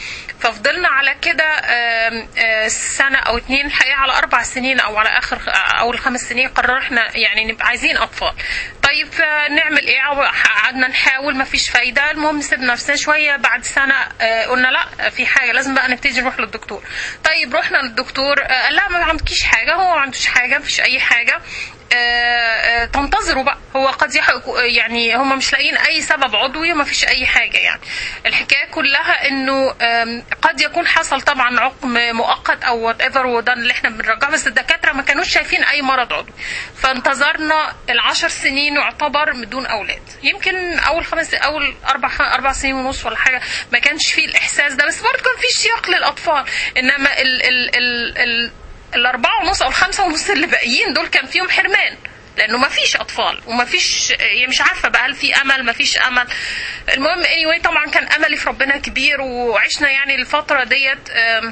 ففضلنا على كده آم، آه، سنه او اتنين الحقيقه على اربع سنين او على اخر او الخمس سنين قررنا احنا يعني نبقى عايزين اطفال طيب آه، نعمل ايه قعدنا نحاول ما فيش فايده المهم سيبنا نفسنا شويه بعد سنه آه، قلنا لا في حاجه لازم بقى نبتدي نروح للدكتور طيب رحنا للدكتور آه، قال لا ما عندكيش حاجه هو ما عندوش حاجه مفيش اي حاجه آه، آه، تنتظروا بقى هو قد يح... يعني هم مش لاقيين اي سبب عضوي وما فيش اي حاجه يعني الحكايه كلها انه آم، قد يكون حصل طبعا عقم مؤقت او وات ايفر وده اللي احنا بنرجعه بس الدكاتره ما كانوش شايفين اي مرض عضوي فانتظرنا العشر سنين يعتبر بدون اولاد يمكن اول خمس اول اربع اربع سنين ونص ولا حاجه ما كانش فيه الاحساس ده بس برضه كان في سياق للاطفال انما ال ال ال ال الأربعة ونص أو الخمسة ونص اللي باقيين دول كان فيهم حرمان لأنه ما فيش أطفال وما فيش يعني مش عارفة بقى هل في أمل ما فيش أمل المهم anyway طبعا كان أملي في ربنا كبير وعشنا يعني الفترة ديت آم،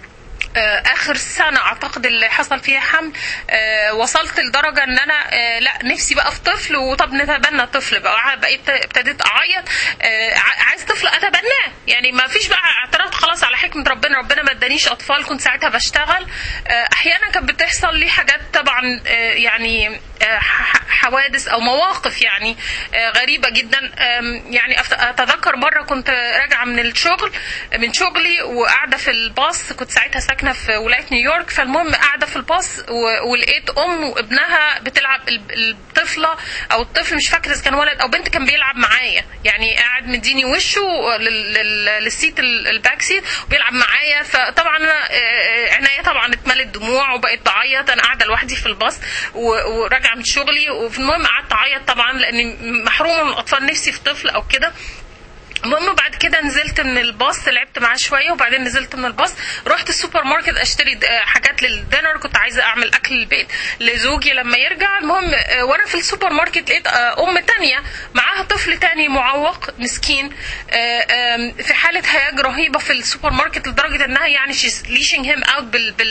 آه، اخر سنه اعتقد اللي حصل فيها حمل آه، وصلت لدرجه ان انا آه، لا نفسي بقى في طفل وطب نتبنى طفل بقى بقيت ابتديت اعيط آه، ع- عايز طفل اتبناه يعني ما فيش بقى اعتراض خلاص على حكمه ربنا ربنا ما ادانيش اطفال كنت ساعتها بشتغل آه، احيانا كانت بتحصل لي حاجات طبعا آه، يعني آه، ح- حوادث او مواقف يعني آه، غريبه جدا آم، يعني أفت- اتذكر مره كنت راجعه من الشغل من شغلي وقاعده في الباص كنت ساعتها ساكنه في ولايه نيويورك فالمهم قاعده في الباص و- ولقيت ام وابنها بتلعب ال- الطفله او الطفل مش فاكره اذا كان ولد او بنت كان بيلعب معايا يعني قاعد مديني وشه لل- لل- للسيت ال- الباك سيت وبيلعب معايا فطبعا انا آه، عينيا طبعا اتملت دموع وبقيت بعيط انا قاعده لوحدي في الباص و- وراجعه من شغلي وفي المهم قعدت اعيط طبعا لاني محرومه من الاطفال نفسي في طفل او كده المهم بعد كده نزلت من الباص لعبت معاه شويه وبعدين نزلت من الباص رحت السوبر ماركت اشتري د- آه، حاجات للدينر كنت عايزه اعمل اكل البيت لزوجي لما يرجع المهم آه، وانا في السوبر ماركت لقيت آه، ام تانية معاها طفل تاني معوق مسكين آه، آم، في حاله هياج رهيبه في السوبر ماركت لدرجه انها يعني شيز ليشنج هيم اوت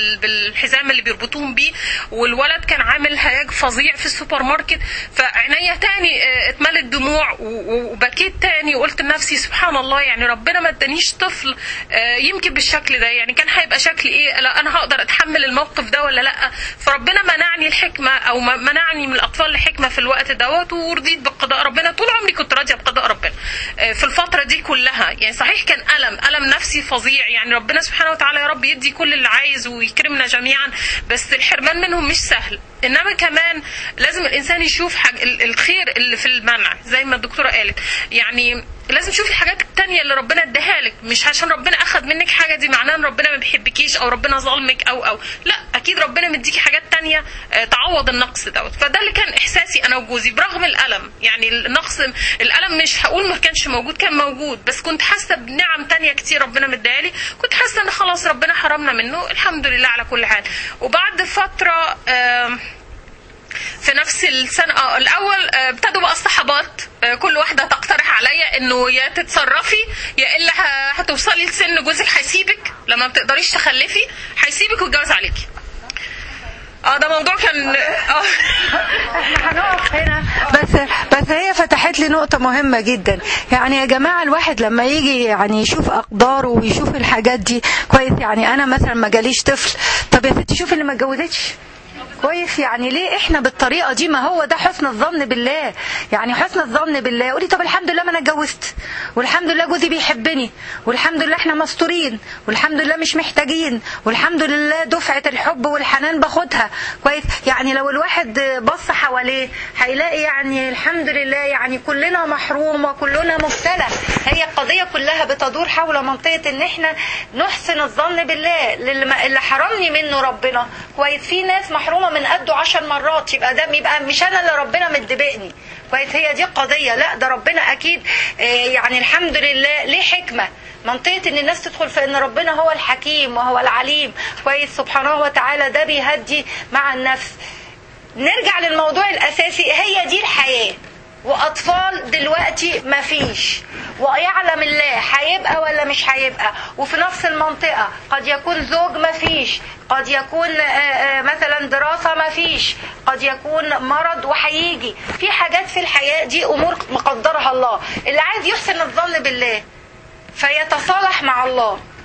بالحزام اللي بيربطوهم بيه والولد كان عامل هياج فظيع في السوبر ماركت فعينيا تاني آه، اتملت دموع و- و- وبكيت تاني وقلت لنفسي سبحان الله يعني ربنا ما ادانيش طفل آه، يمكن بالشكل ده يعني كان هيبقى شكلي ايه لا انا هقدر اتحمل الموقف ده ولا لا فربنا منعني الحكمه او م- منعني من الاطفال الحكمه في الوقت دوت ورضيت بقضاء ربنا طول عمري كنت راضيه بقضاء ربنا آه، في الفتره دي كلها يعني صحيح كان الم الم نفسي فظيع يعني ربنا سبحانه وتعالى يا رب يدي كل اللي عايز ويكرمنا جميعا بس الحرمان منهم مش سهل انما كمان لازم الانسان يشوف حاج ال- الخير اللي في المنع زي ما الدكتوره قالت يعني لازم تشوفي الحاجات التانية اللي ربنا اداها لك مش عشان ربنا اخد منك حاجه دي معناه ان ربنا ما بيحبكيش او ربنا ظلمك او او لا اكيد ربنا مديكي حاجات تانية آه، تعوض النقص دوت فده اللي كان احساسي انا وجوزي برغم الالم يعني النقص الالم مش هقول ما كانش موجود كان موجود بس كنت حاسه بنعم تانية كتير ربنا مديها لي كنت حاسه ان خلاص ربنا حرمنا منه الحمد لله على كل حال وبعد فتره آم في نفس السنة اه الأول آه، ابتدوا بقى الصحابات آه، كل واحدة تقترح عليا إنه يا تتصرفي يا إلا ه- هتوصلي لسن جوزك هيسيبك لما ما بتقدريش تخلفي هيسيبك ويتجوز عليكي. اه ده موضوع كان اه هنقف هنا بس بس هي فتحت لي نقطة مهمة جدا يعني يا جماعة الواحد لما يجي يعني يشوف أقداره ويشوف الحاجات دي كويس يعني أنا مثلا ما جاليش طفل طب يا ستي شوفي اللي ما اتجوزتش كويس يعني ليه احنا بالطريقه دي ما هو ده حسن الظن بالله يعني حسن الظن بالله قولي طب الحمد لله ما انا اتجوزت والحمد لله جوزي بيحبني والحمد لله احنا مستورين والحمد لله مش محتاجين والحمد لله دفعه الحب والحنان باخدها كويس يعني لو الواحد بص حواليه هيلاقي يعني الحمد لله يعني كلنا محروم وكلنا مبتلى هي القضيه كلها بتدور حول منطقه ان احنا نحسن الظن بالله للي اللي حرمني منه ربنا كويس في ناس محرومه من قده عشر مرات يبقى ده يبقى مش انا اللي ربنا مدبقني كويس هي دي القضيه لا ده ربنا اكيد آه، يعني الحمد لله ليه حكمه منطقة ان الناس تدخل في ان ربنا هو الحكيم وهو العليم كويس سبحانه وتعالى ده بيهدي مع النفس نرجع للموضوع الاساسي هي دي الحياة واطفال دلوقتي مفيش ويعلم الله هيبقى ولا مش هيبقى وفي نفس المنطقة قد يكون زوج مفيش قد يكون آه، آه، مثلا دراسة مفيش قد يكون مرض وهيجي في حاجات في الحياة دي امور مقدرها الله اللي عايز يحسن الظن بالله فيتصالح مع الله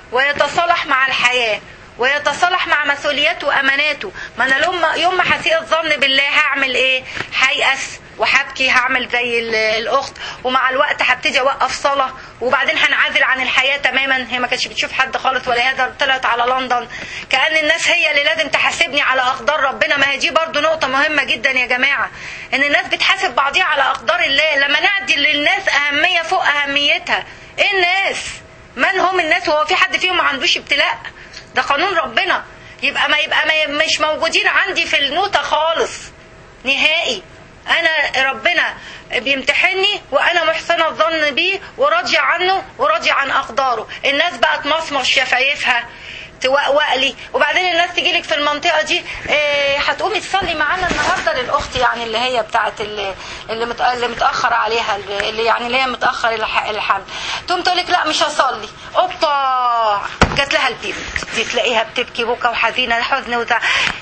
ويتصالح مع الحياه ويتصالح مع مسؤولياته واماناته ما انا يوم يوم ما هسيء الظن بالله هعمل ايه هيأس وهبكي هعمل زي ال- الاخت ومع الوقت هبتدي اوقف صلاه وبعدين هنعزل عن الحياه تماما هي ما كانتش بتشوف حد خالص ولا هي طلعت على لندن كان الناس هي اللي لازم تحاسبني على اقدار ربنا ما هي دي برضو نقطه مهمه جدا يا جماعه ان الناس بتحاسب بعضيها على اقدار الله لما نعدي للناس اهميه فوق اهميتها ايه الناس من هم الناس وهو في حد فيهم ما عندوش ابتلاء ده قانون ربنا يبقى ما يبقى ما مش موجودين عندي في النوتة خالص نهائي انا ربنا بيمتحني وانا محسنه الظن بيه وراضيه عنه وراضيه عن اقداره الناس بقى تمصمص شفايفها توقوق لي وبعدين الناس تيجي لك في المنطقه دي إيه هتقومي تصلي معانا النهارده للاخت يعني اللي هي بتاعت اللي اللي, مت... اللي متاخر عليها اللي يعني اللي هي متاخر الح- الحمل تقوم تقول لك لا مش هصلي اوبا جات لها البيبت دي تلاقيها بتبكي بكى وحزينه حزن وزع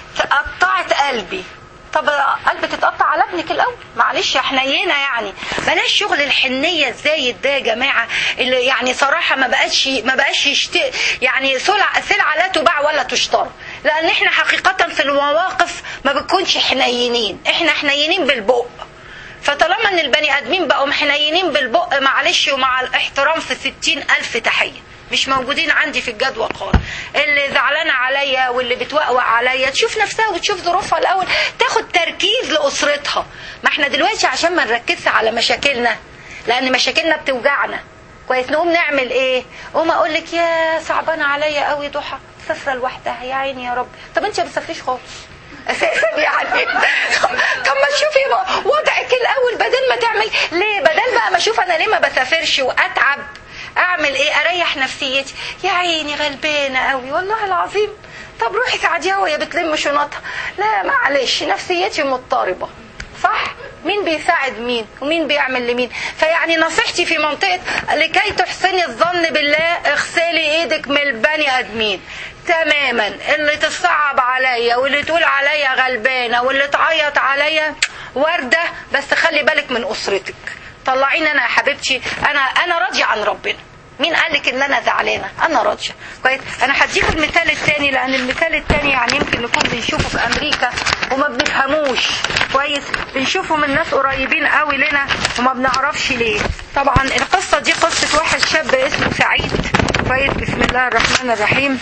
قطعت قلبي طب قلبي تتقطع على ابنك الاول معلش يا حنينه يعني بلاش شغل الحنيه الزايد ده يا جماعه اللي يعني صراحه ما بقاش ما بقاش يشت... يعني سلع سلعه لا تباع ولا تشترى لان احنا حقيقه في المواقف ما بنكونش حنينين احنا حنينين بالبق فطالما ان البني ادمين بقوا حنينين بالبق معلش ومع الاحترام في ستين الف تحيه مش موجودين عندي في الجدول خالص اللي زعلانه عليا واللي بتوقوق عليا تشوف نفسها وتشوف ظروفها الاول تاخد تركيز لاسرتها ما احنا دلوقتي عشان ما نركزش على مشاكلنا لان مشاكلنا بتوجعنا كويس نقوم نعمل ايه قوم اقول لك يا صعبانه عليا قوي ضحى مسافره لوحدها يا عيني يا رب طب انت ما بتسافريش خالص اساسا يعني طب ما تشوفي بقى وضعك الاول بدل ما تعمل ليه بدل بقى ما اشوف انا ليه ما بسافرش واتعب اعمل ايه اريح نفسيتي يا عيني غلبانه قوي والله العظيم طب روحي ساعديها وهي بتلم شنطها لا معلش نفسيتي مضطربه صح مين بيساعد مين ومين بيعمل لمين فيعني نصيحتي في منطقة لكي تحسني الظن بالله اغسلي ايدك من البني ادمين تماما اللي تصعب عليا واللي تقول عليا غلبانة واللي تعيط عليا وردة بس خلي بالك من اسرتك طلعيني انا يا حبيبتي انا انا راضية عن ربنا مين قال لك ان انا زعلانه انا راضيه كويس انا هديكم المثال الثاني لان المثال الثاني يعني يمكن نكون بنشوفه في امريكا وما بنفهموش كويس بنشوفه من ناس قريبين قوي لنا وما بنعرفش ليه طبعا القصه دي قصه واحد شاب اسمه سعيد كويس بسم الله الرحمن الرحيم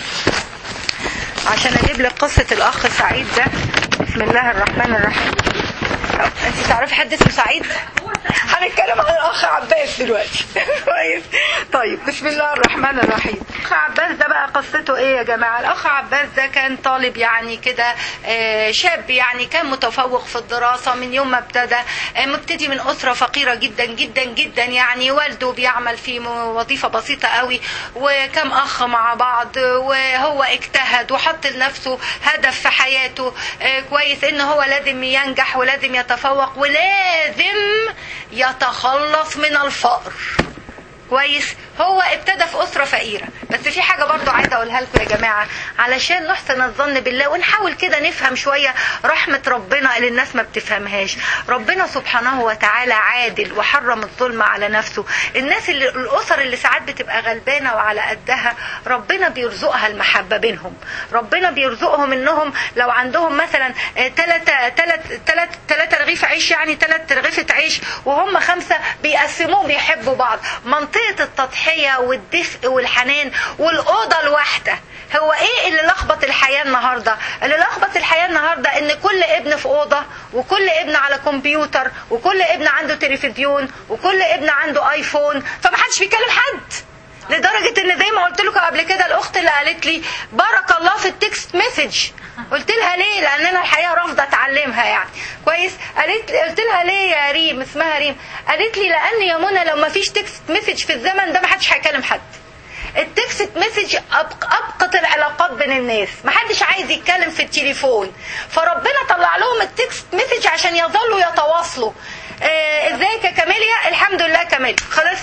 عشان اجيب لك قصه الاخ سعيد ده بسم الله الرحمن الرحيم انت تعرفي حد اسمه سعيد هنتكلم عن الاخ عباس دلوقتي كويس طيب بسم الله الرحمن الرحيم الاخ عباس ده بقى قصته ايه يا جماعه الاخ عباس ده كان طالب يعني كده آه، شاب يعني كان متفوق في الدراسه من يوم ما ابتدى آه، مبتدي من اسره فقيره جدا جدا جدا يعني والده بيعمل في م- وظيفه بسيطه قوي وكم اخ مع بعض وهو اجتهد وحط لنفسه هدف في حياته آه، كويس ان هو لازم ينجح ولازم يتفوق ولازم يتخلص من الفقر كويس هو ابتدى في اسره فقيره بس في حاجه برضو عايزه اقولها لكم يا جماعه علشان نحسن الظن بالله ونحاول كده نفهم شويه رحمه ربنا اللي الناس ما بتفهمهاش ربنا سبحانه وتعالى عادل وحرم الظلم على نفسه الناس اللي الاسر اللي ساعات بتبقى غلبانه وعلى قدها ربنا بيرزقها المحبه بينهم ربنا بيرزقهم انهم لو عندهم مثلا ثلاثة ثلاث ثلاثة رغيف عيش يعني ثلاث رغيفة عيش وهم خمسة بيقسموهم بيحبوا بعض منطقة التضحية والدفء والحنان والأوضة الواحدة هو ايه اللي لخبط الحياة النهاردة اللي لخبط الحياة النهاردة ان كل ابن في أوضة وكل ابن على كمبيوتر وكل ابن عنده تلفزيون وكل ابن عنده ايفون فمحدش بيكلم حد لدرجة ان زي ما قلت لكم قبل كده الاخت اللي قالت لي بارك الله في التكست مسج قلت لها ليه لان انا الحقيقة رافضة اتعلمها يعني كويس قالت قلت لها ليه يا ريم اسمها ريم قالت لي لان يا منى لو ما فيش تكست مسج في الزمن ده ما حدش هيكلم حد التكست مسج ابقت العلاقات بين الناس محدش عايز يتكلم في التليفون فربنا طلع لهم التكست مسج عشان يظلوا يتواصلوا آه، ازيك يا كاميليا الحمد لله كاميليا خلاص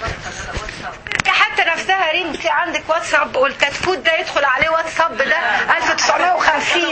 حتى نفسها ريم انت عندك واتساب والكتكوت ده يدخل عليه واتساب ده 1950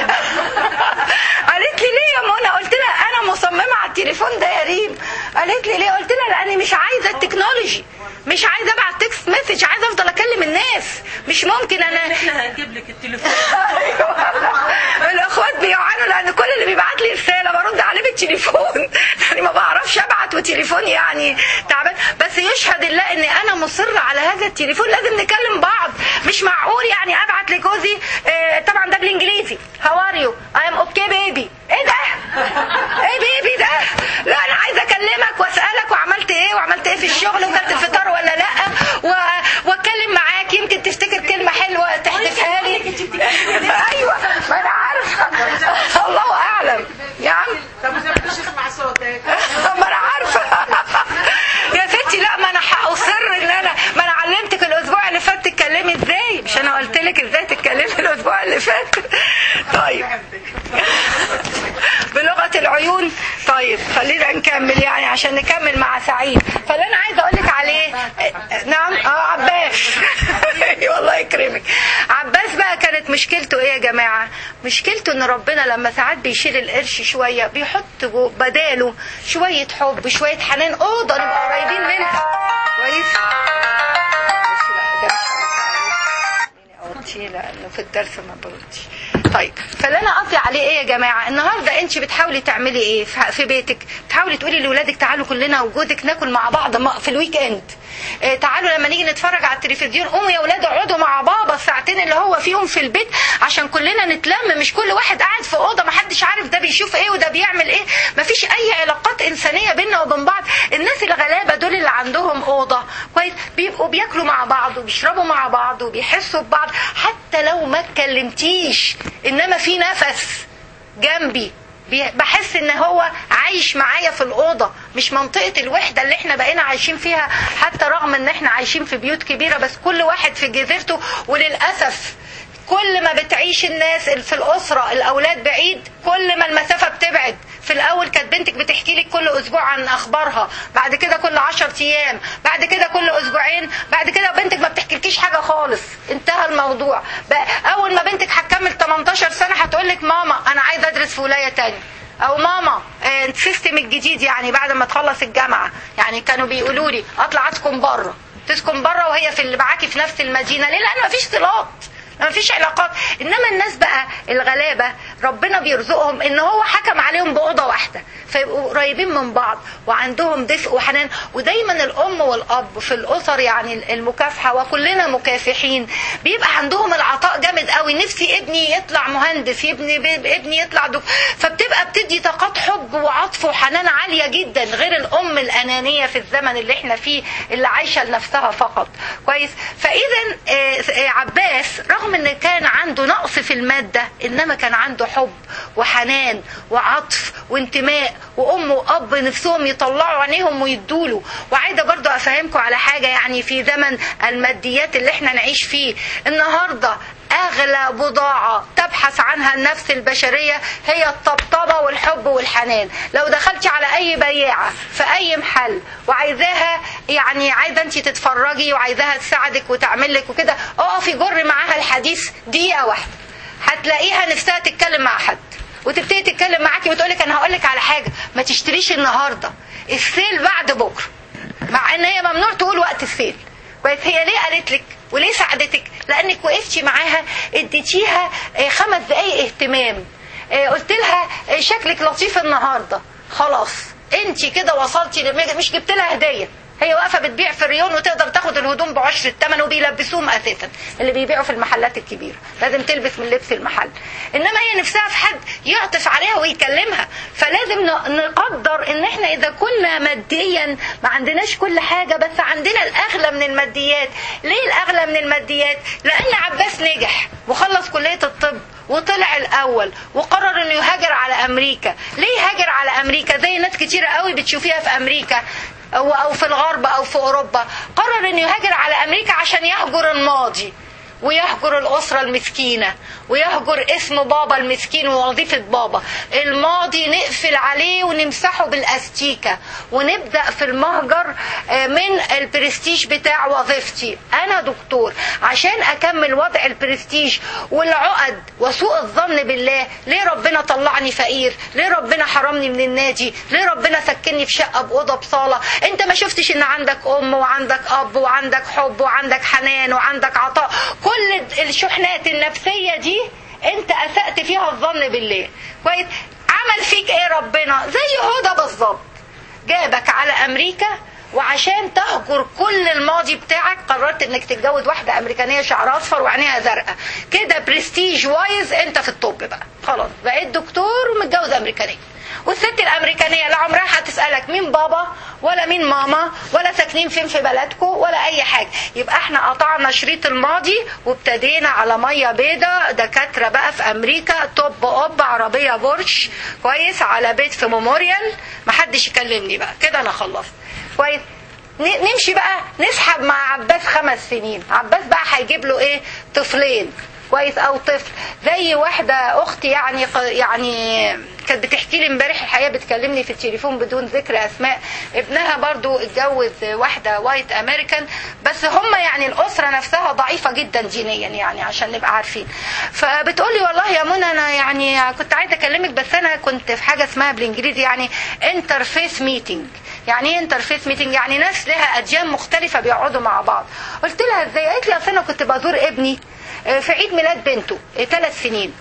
قالت لي ليه يا منى قلت لها انا مصممه على التليفون ده يا ريم قالت لي ليه قلت لها لاني مش عايزه التكنولوجي مش عايزه ابعت تكست مسج عايزه افضل اكلم الناس مش ممكن انا احنا هنجيب لك التليفون الاخوات بيعانوا لان كل اللي بيبعت لي رساله برد عليه بالتليفون يعني ما بعرفش ابعت وتليفون يعني تعبان بس يشهد الله ان انا مصره على هذا التليفون لازم نكلم بعض مش معقول يعني ابعت لجوزي آه، طبعا ده بالانجليزي هاو ار يو اي ام اوكي بيبي ايه ده ايه بيبي ده لا انا عايزه اكلمك واسالك وعملت ايه وعملت ايه في الشغل وكلت الفطار ولا لا و... واتكلم معاك يمكن تفتكر كلمه حلوه تحذفها لي ايوه ما انا عارفه الله اعلم يا عم طب ما بديش اسمع صوتك ما انا عارفه يا ستي لا ما انا هاصر ان انا ما انا علمتك الاسبوع اللي فات تتكلمي ازاي مش انا قلت لك ازاي تتكلمي الاسبوع اللي فات طيب بلغه العيون طيب خلينا نكمل يعني عشان نكمل مع سعيد فاللي انا عايزه اقول لك عليه نعم اه عباس والله يكرمك عباس بقى كانت مشكلته ايه يا جماعه مشكلته ان ربنا لما ساعات بيشيل القرش شويه بيحط جو- بداله شويه حب شويه حنان اوضه نبقى قريبين منها كويس بس لا، ده مش اوطيه لانه في الدرس ما بردش طيب فاللي انا قصدي عليه ايه يا جماعه النهارده انت بتحاولي تعملي ايه في في بيتك بتحاولي تقولي لاولادك تعالوا كلنا وجودك ناكل مع بعض م- في الويك اند إيه تعالوا لما نيجي نتفرج على التلفزيون قوموا يا اولاد اقعدوا مع بابا الساعتين اللي هو فيهم في البيت عشان كلنا نتلم مش كل واحد قاعد في اوضه ما حدش عارف ده بيشوف ايه وده بيعمل ايه مفيش اي علاقات انسانيه بيننا وبين بعض الناس الغلابه دول اللي عندهم اوضه كويس بيبقوا بياكلوا مع بعض وبيشربوا مع بعض وبيحسوا ببعض حتى لو ما اتكلمتيش انما في نفس جنبي بي- بحس ان هو عايش معايا في الاوضه مش منطقه الوحده اللي احنا بقينا عايشين فيها حتى رغم ان احنا عايشين في بيوت كبيره بس كل واحد في جزيرته وللاسف كل ما بتعيش الناس في الاسره الاولاد بعيد كل ما المسافه بتبعد في الاول كانت بنتك بتحكي لك كل اسبوع عن اخبارها بعد كده كل 10 ايام بعد كده كل اسبوعين بعد كده بنتك ما بتحكيلكيش حاجه خالص انتهى الموضوع بقى اول ما بنتك هتكمل 18 سنه هتقول لك ماما انا عايزه ادرس في ولايه تانية او ماما آه، السيستم الجديد يعني بعد ما تخلص الجامعه يعني كانوا بيقولوا لي اطلع اسكن بره تسكن بره وهي في اللي معاكي في نفس المدينه ليه لان مفيش صلات ما فيش علاقات انما الناس بقى الغلابه ربنا بيرزقهم ان هو حكم عليهم باوضه واحده فيبقوا قريبين من بعض وعندهم دفء وحنان ودايما الام والاب في الاسر يعني المكافحه وكلنا مكافحين بيبقى عندهم العطاء جامد قوي نفسي ابني يطلع مهندس ابني ابني يطلع دكتور فبتبقى بتدي طاقات حب وعطف وحنان عاليه جدا غير الام الانانيه في الزمن اللي احنا فيه اللي عايشه لنفسها فقط كويس فاذا آه، آه، عباس رغم ان كان عنده نقص في الماده انما كان عنده حب وحنان وعطف وانتماء وام واب نفسهم يطلعوا عينيهم ويدوله وعايزه برضو افهمكم على حاجه يعني في زمن الماديات اللي احنا نعيش فيه النهارده اغلى بضاعه تبحث عنها النفس البشريه هي الطبطبه والحب والحنان لو دخلتي على اي بياعه في اي محل وعايزاها يعني عايزه انت تتفرجي وعايزاها تساعدك وتعمل لك وكده اقفي جر معاها الحديث دقيقه واحده هتلاقيها نفسها تتكلم مع حد وتبتدي تتكلم معاكي وتقولك انا هقول لك على حاجه ما تشتريش النهارده السيل بعد بكره مع ان هي ممنوع تقول وقت السيل بس هي ليه قالت لك وليه ساعدتك لانك وقفتي معاها اديتيها آه، خمس دقايق اهتمام آه، قلت لها آه، شكلك لطيف النهارده خلاص انت كده وصلتي للميجا مش جبت لها هديه هي واقفه بتبيع في الريون وتقدر تاخد الهدوم بعشر الثمن وبيلبسوهم اساسا اللي بيبيعوا في المحلات الكبيره لازم تلبس من لبس المحل انما هي نفسها في حد يعطف عليها ويكلمها فلازم ن- نقدر ان احنا اذا كنا ماديا ما عندناش كل حاجه بس عندنا الاغلى من الماديات ليه الاغلى من الماديات لان عباس نجح وخلص كليه الطب وطلع الاول وقرر انه يهاجر على امريكا ليه هاجر على امريكا زي ناس كتيره قوي بتشوفيها في امريكا او او في الغرب او في اوروبا قرر انه يهاجر على امريكا عشان يهجر الماضي ويهجر الأسرة المسكينة ويهجر اسم بابا المسكين ووظيفة بابا الماضي نقفل عليه ونمسحه بالأستيكة ونبدأ في المهجر آه، من البرستيج بتاع وظيفتي أنا دكتور عشان أكمل وضع البرستيج والعقد وسوء الظن بالله ليه ربنا طلعني فقير ليه ربنا حرمني من النادي ليه ربنا سكنني في شقة بأوضة بصالة انت ما شفتش ان عندك ام وعندك اب وعندك حب وعندك حنان وعندك عطاء كل كل الشحنات النفسيه دي انت اسأت فيها الظن بالله كويس عمل فيك ايه ربنا زي هدى بالظبط جابك على امريكا وعشان تهجر كل الماضي بتاعك قررت انك تتجوز واحده امريكانيه شعرها اصفر وعينيها زرقاء كده برستيج وايز انت في الطب بقى خلاص بقيت دكتور ومتجوز امريكانيه والست الامريكانيه لا عمرها هتسالك مين بابا ولا مين ماما ولا ساكنين فين في بلدكم ولا اي حاجه يبقى احنا قطعنا شريط الماضي وابتدينا على ميه بيضاء دكاتره بقى في امريكا توب اوب عربيه بورش كويس على بيت في ميموريال محدش يكلمني بقى كده انا خلصت كويس ن- نمشي بقى نسحب مع عباس خمس سنين عباس بقى هيجيب له ايه طفلين كويس او طفل زي واحده اختي يعني ق- يعني كانت بتحكي لي امبارح الحقيقه بتكلمني في التليفون بدون ذكر اسماء ابنها برضو اتجوز واحده وايت امريكان بس هم يعني الاسره نفسها ضعيفه جدا دينيا يعني عشان نبقى عارفين فبتقول لي والله يا منى انا يعني كنت عايزه اكلمك بس انا كنت في حاجه اسمها بالانجليزي يعني انترفيس ميتنج يعني ايه انترفيس ميتنج يعني ناس لها اديان مختلفه بيقعدوا مع بعض قلت لها ازاي قالت لي اصل انا كنت بزور ابني آه، في عيد ميلاد بنته ثلاث سنين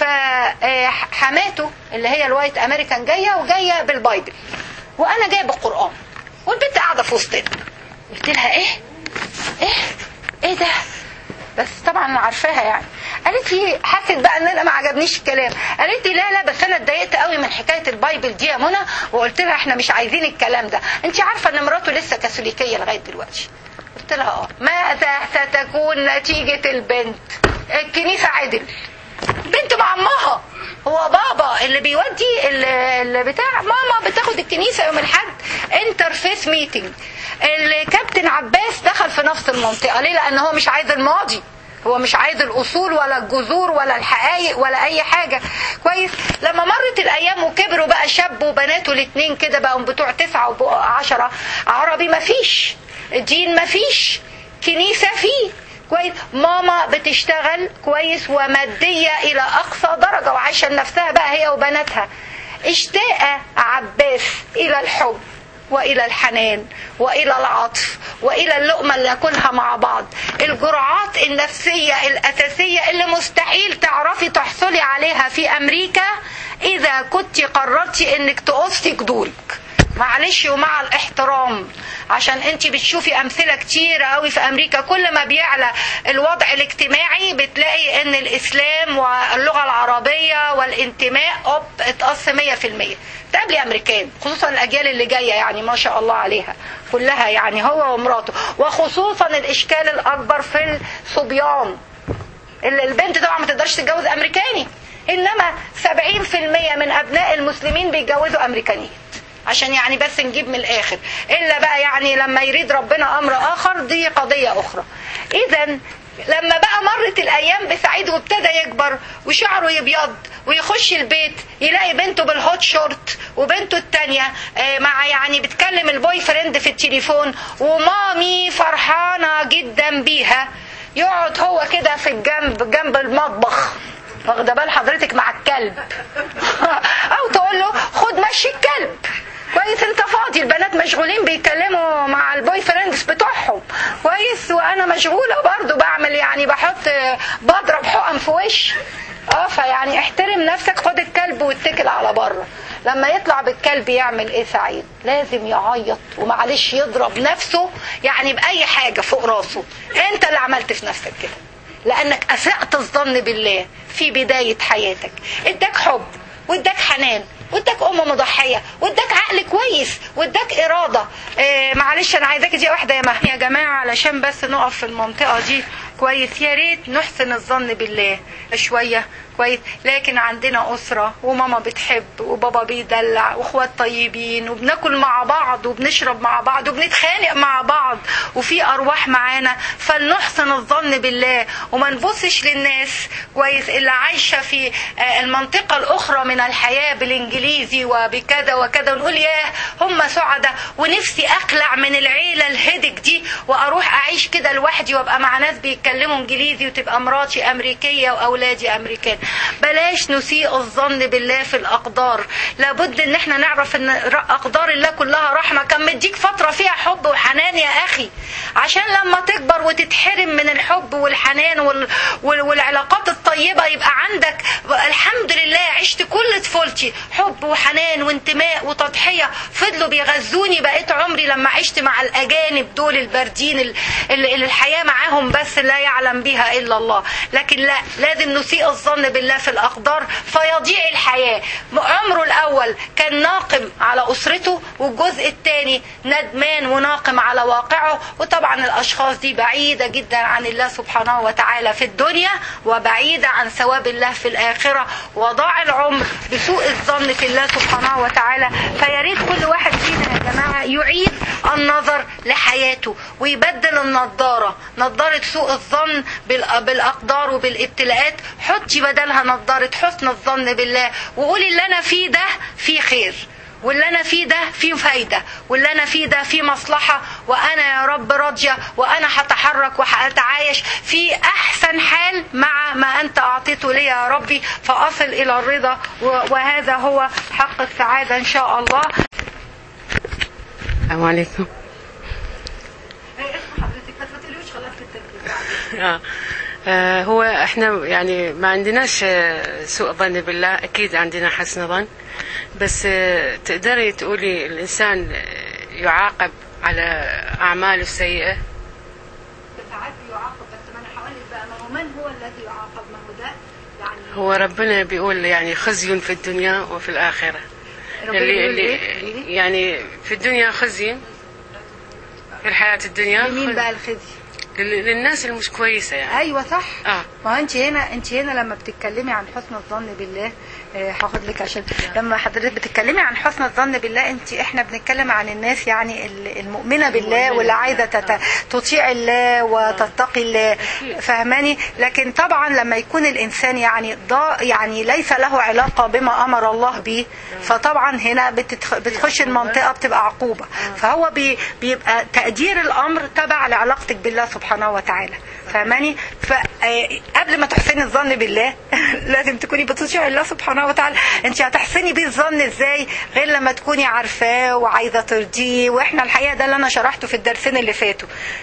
فحماته اللي هي الوايت امريكان جايه وجايه بالبايبل وانا جايه بالقران والبنت قاعده في وسطنا قلت لها ايه ايه ايه ده بس طبعا انا عارفاها يعني قالت لي حست بقى ان انا ما عجبنيش الكلام قالت لي لا لا بس انا اتضايقت قوي من حكايه البايبل دي يا منى وقلت لها احنا مش عايزين الكلام ده انت عارفه ان مراته لسه كاثوليكيه لغايه دلوقتي قلت لها اه ماذا ستكون نتيجه البنت الكنيسه عدل بنت مع امها هو بابا اللي بيودي اللي اللي بتاع ماما بتاخد الكنيسه يوم الاحد انترفيس ميتنج الكابتن عباس دخل في نفس المنطقه ليه لان هو مش عايز الماضي هو مش عايز الاصول ولا الجذور ولا الحقائق ولا اي حاجه كويس لما مرت الايام وكبروا بقى شاب وبناته الاثنين كده بقوا بتوع تسعة وبقوا عشرة عربي مفيش دين مفيش كنيسه فيه كويس ماما بتشتغل كويس ومادية إلى أقصى درجة وعايشة لنفسها بقى هي وبناتها اشتاق عباس إلى الحب وإلى الحنان وإلى العطف وإلى اللقمة اللي ناكلها مع بعض الجرعات النفسية الأساسية اللي مستحيل تعرفي تحصلي عليها في أمريكا إذا كنت قررتي إنك تقصي جذورك معلش ومع الاحترام عشان انت بتشوفي امثله كتير قوي في امريكا كل ما بيعلى الوضع الاجتماعي بتلاقي ان الاسلام واللغه العربيه والانتماء اوب اتقص 100% تقابلي امريكان خصوصا الاجيال اللي جايه يعني ما شاء الله عليها كلها يعني هو ومراته وخصوصا الاشكال الاكبر في الصبيان ال- البنت طبعا ما تقدرش تتجوز امريكاني انما 70% من ابناء المسلمين بيتجوزوا امريكانيات عشان يعني بس نجيب من الاخر الا بقى يعني لما يريد ربنا امر اخر دي قضيه اخرى اذا لما بقى مرت الايام بسعيد وابتدى يكبر وشعره يبيض ويخش البيت يلاقي بنته بالهوت شورت وبنته التانية آه، مع يعني بتكلم البوي فريند في التليفون ومامي فرحانة جدا بيها يقعد هو كده في الجنب جنب المطبخ واخده بال حضرتك مع الكلب او تقول له خد مشي الكلب كويس انت فاضي البنات مشغولين بيتكلموا مع البوي فريندز بتوعهم كويس وانا مشغوله برضو بعمل يعني بحط بضرب حقن في وشي اه فيعني احترم نفسك خد الكلب واتكل على بره لما يطلع بالكلب يعمل ايه سعيد لازم يعيط ومعلش يضرب نفسه يعني باي حاجه فوق راسه انت اللي عملت في نفسك كده لانك اسأت الظن بالله في بداية حياتك اداك حب واداك حنان واداك ام مضحيه واداك عقل كويس واداك اراده آه معلش انا عايزاكي دي واحده يا مها يا جماعه علشان بس نقف في المنطقه دي كويس يا ريت نحسن الظن بالله شويه كويس لكن عندنا اسره وماما بتحب وبابا بيدلع واخوات طيبين وبناكل مع بعض وبنشرب مع بعض وبنتخانق مع بعض وفي ارواح معانا فلنحسن الظن بالله وما نبصش للناس كويس اللي عايشه في آه، المنطقه الاخرى من الحياه بالانجليزي وبكذا وكذا ونقول ياه هم سعداء ونفسي اقلع من العيله الهدك دي واروح اعيش كده لوحدي وابقى مع ناس بيتكلموا بيتكلموا انجليزي وتبقى مراتي امريكيه واولادي امريكان بلاش نسيء الظن بالله في الاقدار لابد ان احنا نعرف ان ر- اقدار الله كلها رحمه كان مديك فتره فيها حب وحنان يا اخي عشان لما تكبر وتتحرم من الحب والحنان وال... وال... والعلاقات الطيبه يبقى عندك الحمد لله عشت كل طفولتي حب وحنان وانتماء وتضحيه فضلوا بيغذوني بقيت عمري لما عشت مع الاجانب دول الباردين ال- اللي اللي الحياه معاهم بس لا يعلم بها الا الله لكن لا لازم نسيء الظن بالله في الاقدار فيضيع الحياه عمره الاول كان ناقم على اسرته والجزء الثاني ندمان وناقم على واقعه وطبعا الاشخاص دي بعيده جدا عن الله سبحانه وتعالى في الدنيا وبعيده عن ثواب الله في الاخره وضاع العمر بسوء الظن في الله سبحانه وتعالى فيا ريت كل واحد فينا يا جماعه يعيد النظر لحياته ويبدل النضاره نضاره سوء الظن بال- بالاقدار وبالابتلاءات حطي بدلها نضاره حسن الظن بالله وقولي اللي انا فيه ده فيه خير واللي انا فيه ده فيه فايده واللي انا فيه ده فيه مصلحه وانا يا رب راضيه وانا هتحرك وهتعايش في احسن حال مع ما انت اعطيته لي يا ربي فاصل الى الرضا و- وهذا هو حق السعاده ان شاء الله السلام عليكم اسم حضرتك بس ما تقوليش خلصت التدريب آه. آه هو احنا يعني ما عندناش آه، سوء ظن بالله اكيد عندنا حسن ظن بس آه، تقدري تقولي الانسان آه، يعاقب على اعماله السيئه ساعات يعاقب بس ما انا هقول لك بقى ما هو من هو الذي يعاقب ما هو ده يعني هو ربنا بيقول يعني خزي في الدنيا وفي الاخره ربنا اللي بيقول اللي إيه؟ يعني في الدنيا خزي في الحياه الدنيا لمين خزي. بقى الخزي لل- للناس المش كويسه يعني ايوه صح اه ما هو انت هنا انت هنا لما بتتكلمي عن حسن الظن بالله آه، هاخد لك عشان لما حضرتك بتتكلمي عن حسن الظن بالله انت احنا بنتكلم عن الناس يعني ال- المؤمنه بالله واللي عايزه تت- تطيع الله وتتقي الله فاهماني لكن طبعا لما يكون الانسان يعني ضا يعني ليس له علاقه بما امر الله به فطبعا هنا بتتخ- بتخش المنطقه بتبقى عقوبه فهو بي بيبقى تقدير الامر تبع لعلاقتك بالله سبحانه وتعالى فاهماني فقبل ما تحسني الظن بالله لازم تكوني بتطيعي الله سبحانه وتعالى انت هتحسني بيه الظن ازاي غير لما تكوني عارفاه وعايزه ترضيه واحنا الحقيقه ده اللي انا شرحته في الدرسين اللي فاتوا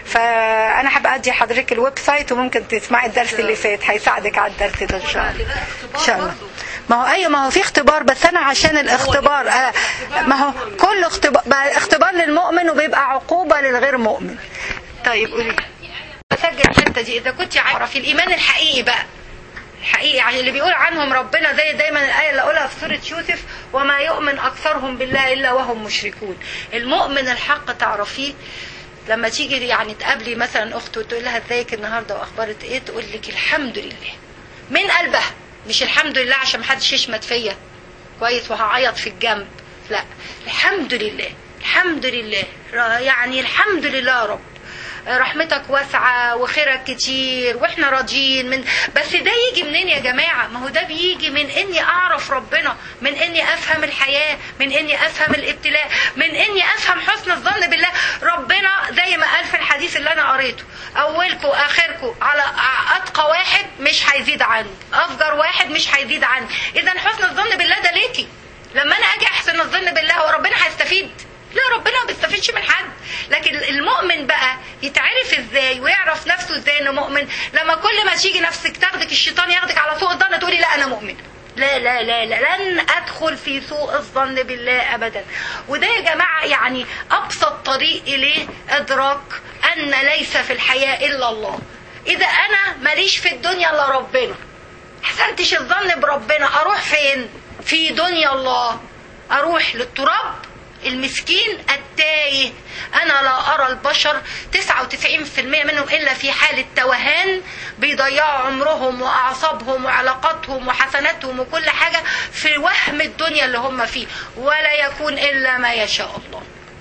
فانا هبقى ادي حضرتك الويب سايت وممكن تسمعي الدرس اللي فات هيساعدك على الدرس ده ان شاء الله ان شاء الله ما هو ايوه ما هو في اختبار بس انا عشان الاختبار آه ما هو كل اختبار بقى اختبار للمؤمن وبيبقى عقوبه للغير مؤمن طيب قولي اسجل الحته دي اذا كنت عارفه الايمان الحقيقي بقى الحقيقي يعني اللي بيقول عنهم ربنا زي دايما الايه اللي اقولها في سوره يوسف وما يؤمن اكثرهم بالله الا وهم مشركون المؤمن الحق تعرفيه لما تيجي يعني تقابلي مثلا اخت وتقول لها ازيك النهارده واخبارك ايه تقول لك الحمد لله من قلبها مش الحمد لله عشان محدش يشمت فيا كويس وهعيط في الجنب لا الحمد لله الحمد لله يعني الحمد لله يا رب رحمتك واسعة وخيرك كتير واحنا راضيين من بس ده يجي منين يا جماعة ما هو ده بيجي من اني اعرف ربنا من اني افهم الحياة من اني افهم الابتلاء من اني افهم حسن الظن بالله ربنا زي ما قال في الحديث اللي انا قريته اولكم واخركم على اتقى واحد مش هيزيد عني افجر واحد مش هيزيد عني اذا حسن الظن بالله ده ليكي لما انا اجي احسن الظن بالله هو ربنا هيستفيد لا ربنا ما بيستفيدش من حد لكن المؤمن بقى يتعرف ازاي ويعرف نفسه ازاي انه مؤمن لما كل ما تيجي نفسك تاخدك الشيطان ياخدك على سوء الظن تقولي لا انا مؤمن لا لا لا لا لن ادخل في سوء الظن بالله ابدا وده يا جماعه يعني ابسط طريق اليه ادراك ان ليس في الحياه الا الله اذا انا ماليش في الدنيا الا ربنا احسنتش الظن بربنا اروح فين في دنيا الله اروح للتراب المسكين التايه انا لا ارى البشر 99% منهم الا في حالة توهان بيضيعوا عمرهم واعصابهم وعلاقاتهم وحسناتهم وكل حاجة في وهم الدنيا اللي هم فيه ولا يكون الا ما يشاء الله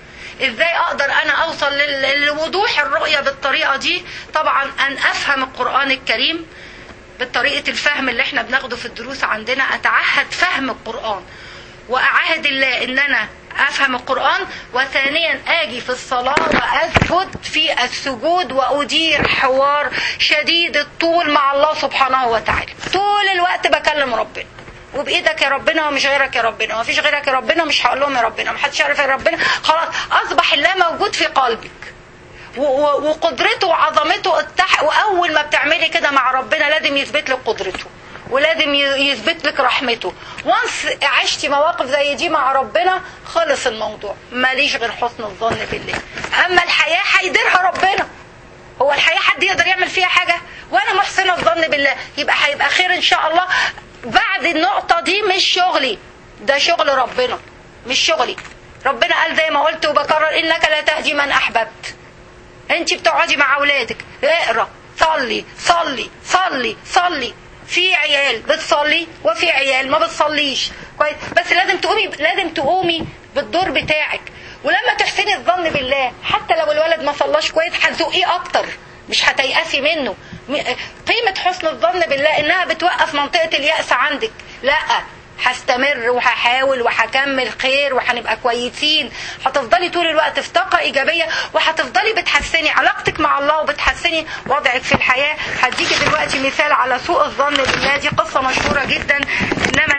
ازاي اقدر انا اوصل لوضوح الرؤية بالطريقة دي طبعا ان افهم القرآن الكريم بطريقة الفهم اللي احنا بناخده في الدروس عندنا اتعهد فهم القرآن واعاهد الله ان انا افهم القران وثانيا اجي في الصلاه واثبت في السجود وادير حوار شديد الطول مع الله سبحانه وتعالى طول الوقت بكلم ربنا وبايدك يا ربنا ومش غيرك يا ربنا ومفيش غيرك يا ربنا مش هقول لهم يا ربنا محدش يعرف يا ربنا خلاص اصبح الله موجود في قلبك و- و- وقدرته وعظمته اتح... واول ما بتعملي كده مع ربنا لازم يثبت لك قدرته ولازم ي- يثبت لك رحمته وانس عشتي مواقف زي دي مع ربنا خلص الموضوع ماليش غير حسن الظن بالله اما الحياه هيديرها ربنا هو الحياه حد يقدر يعمل فيها حاجه وانا محسنه الظن بالله يبقى هيبقى خير ان شاء الله بعد النقطه دي مش شغلي ده شغل ربنا مش شغلي ربنا قال زي ما قلت وبكرر انك لا تهدي من احببت انت بتقعدي مع اولادك اقرا صلي صلي صلي صلي في عيال بتصلي وفي عيال ما بتصليش كويس بس لازم تقومي لازم تقومي بالدور بتاعك ولما تحسني الظن بالله حتى لو الولد ما صلاش كويس هتزقيه اكتر مش هتيأسي منه م- قيمة حسن الظن بالله انها بتوقف منطقة اليأس عندك لا هستمر وهحاول وهكمل خير وهنبقى كويسين هتفضلي طول الوقت في طاقة إيجابية وهتفضلي بتحسني علاقتك مع الله وبتحسني وضعك في الحياة هديكي دلوقتي مثال على سوء الظن بالله دي قصة مشهورة جدا إنما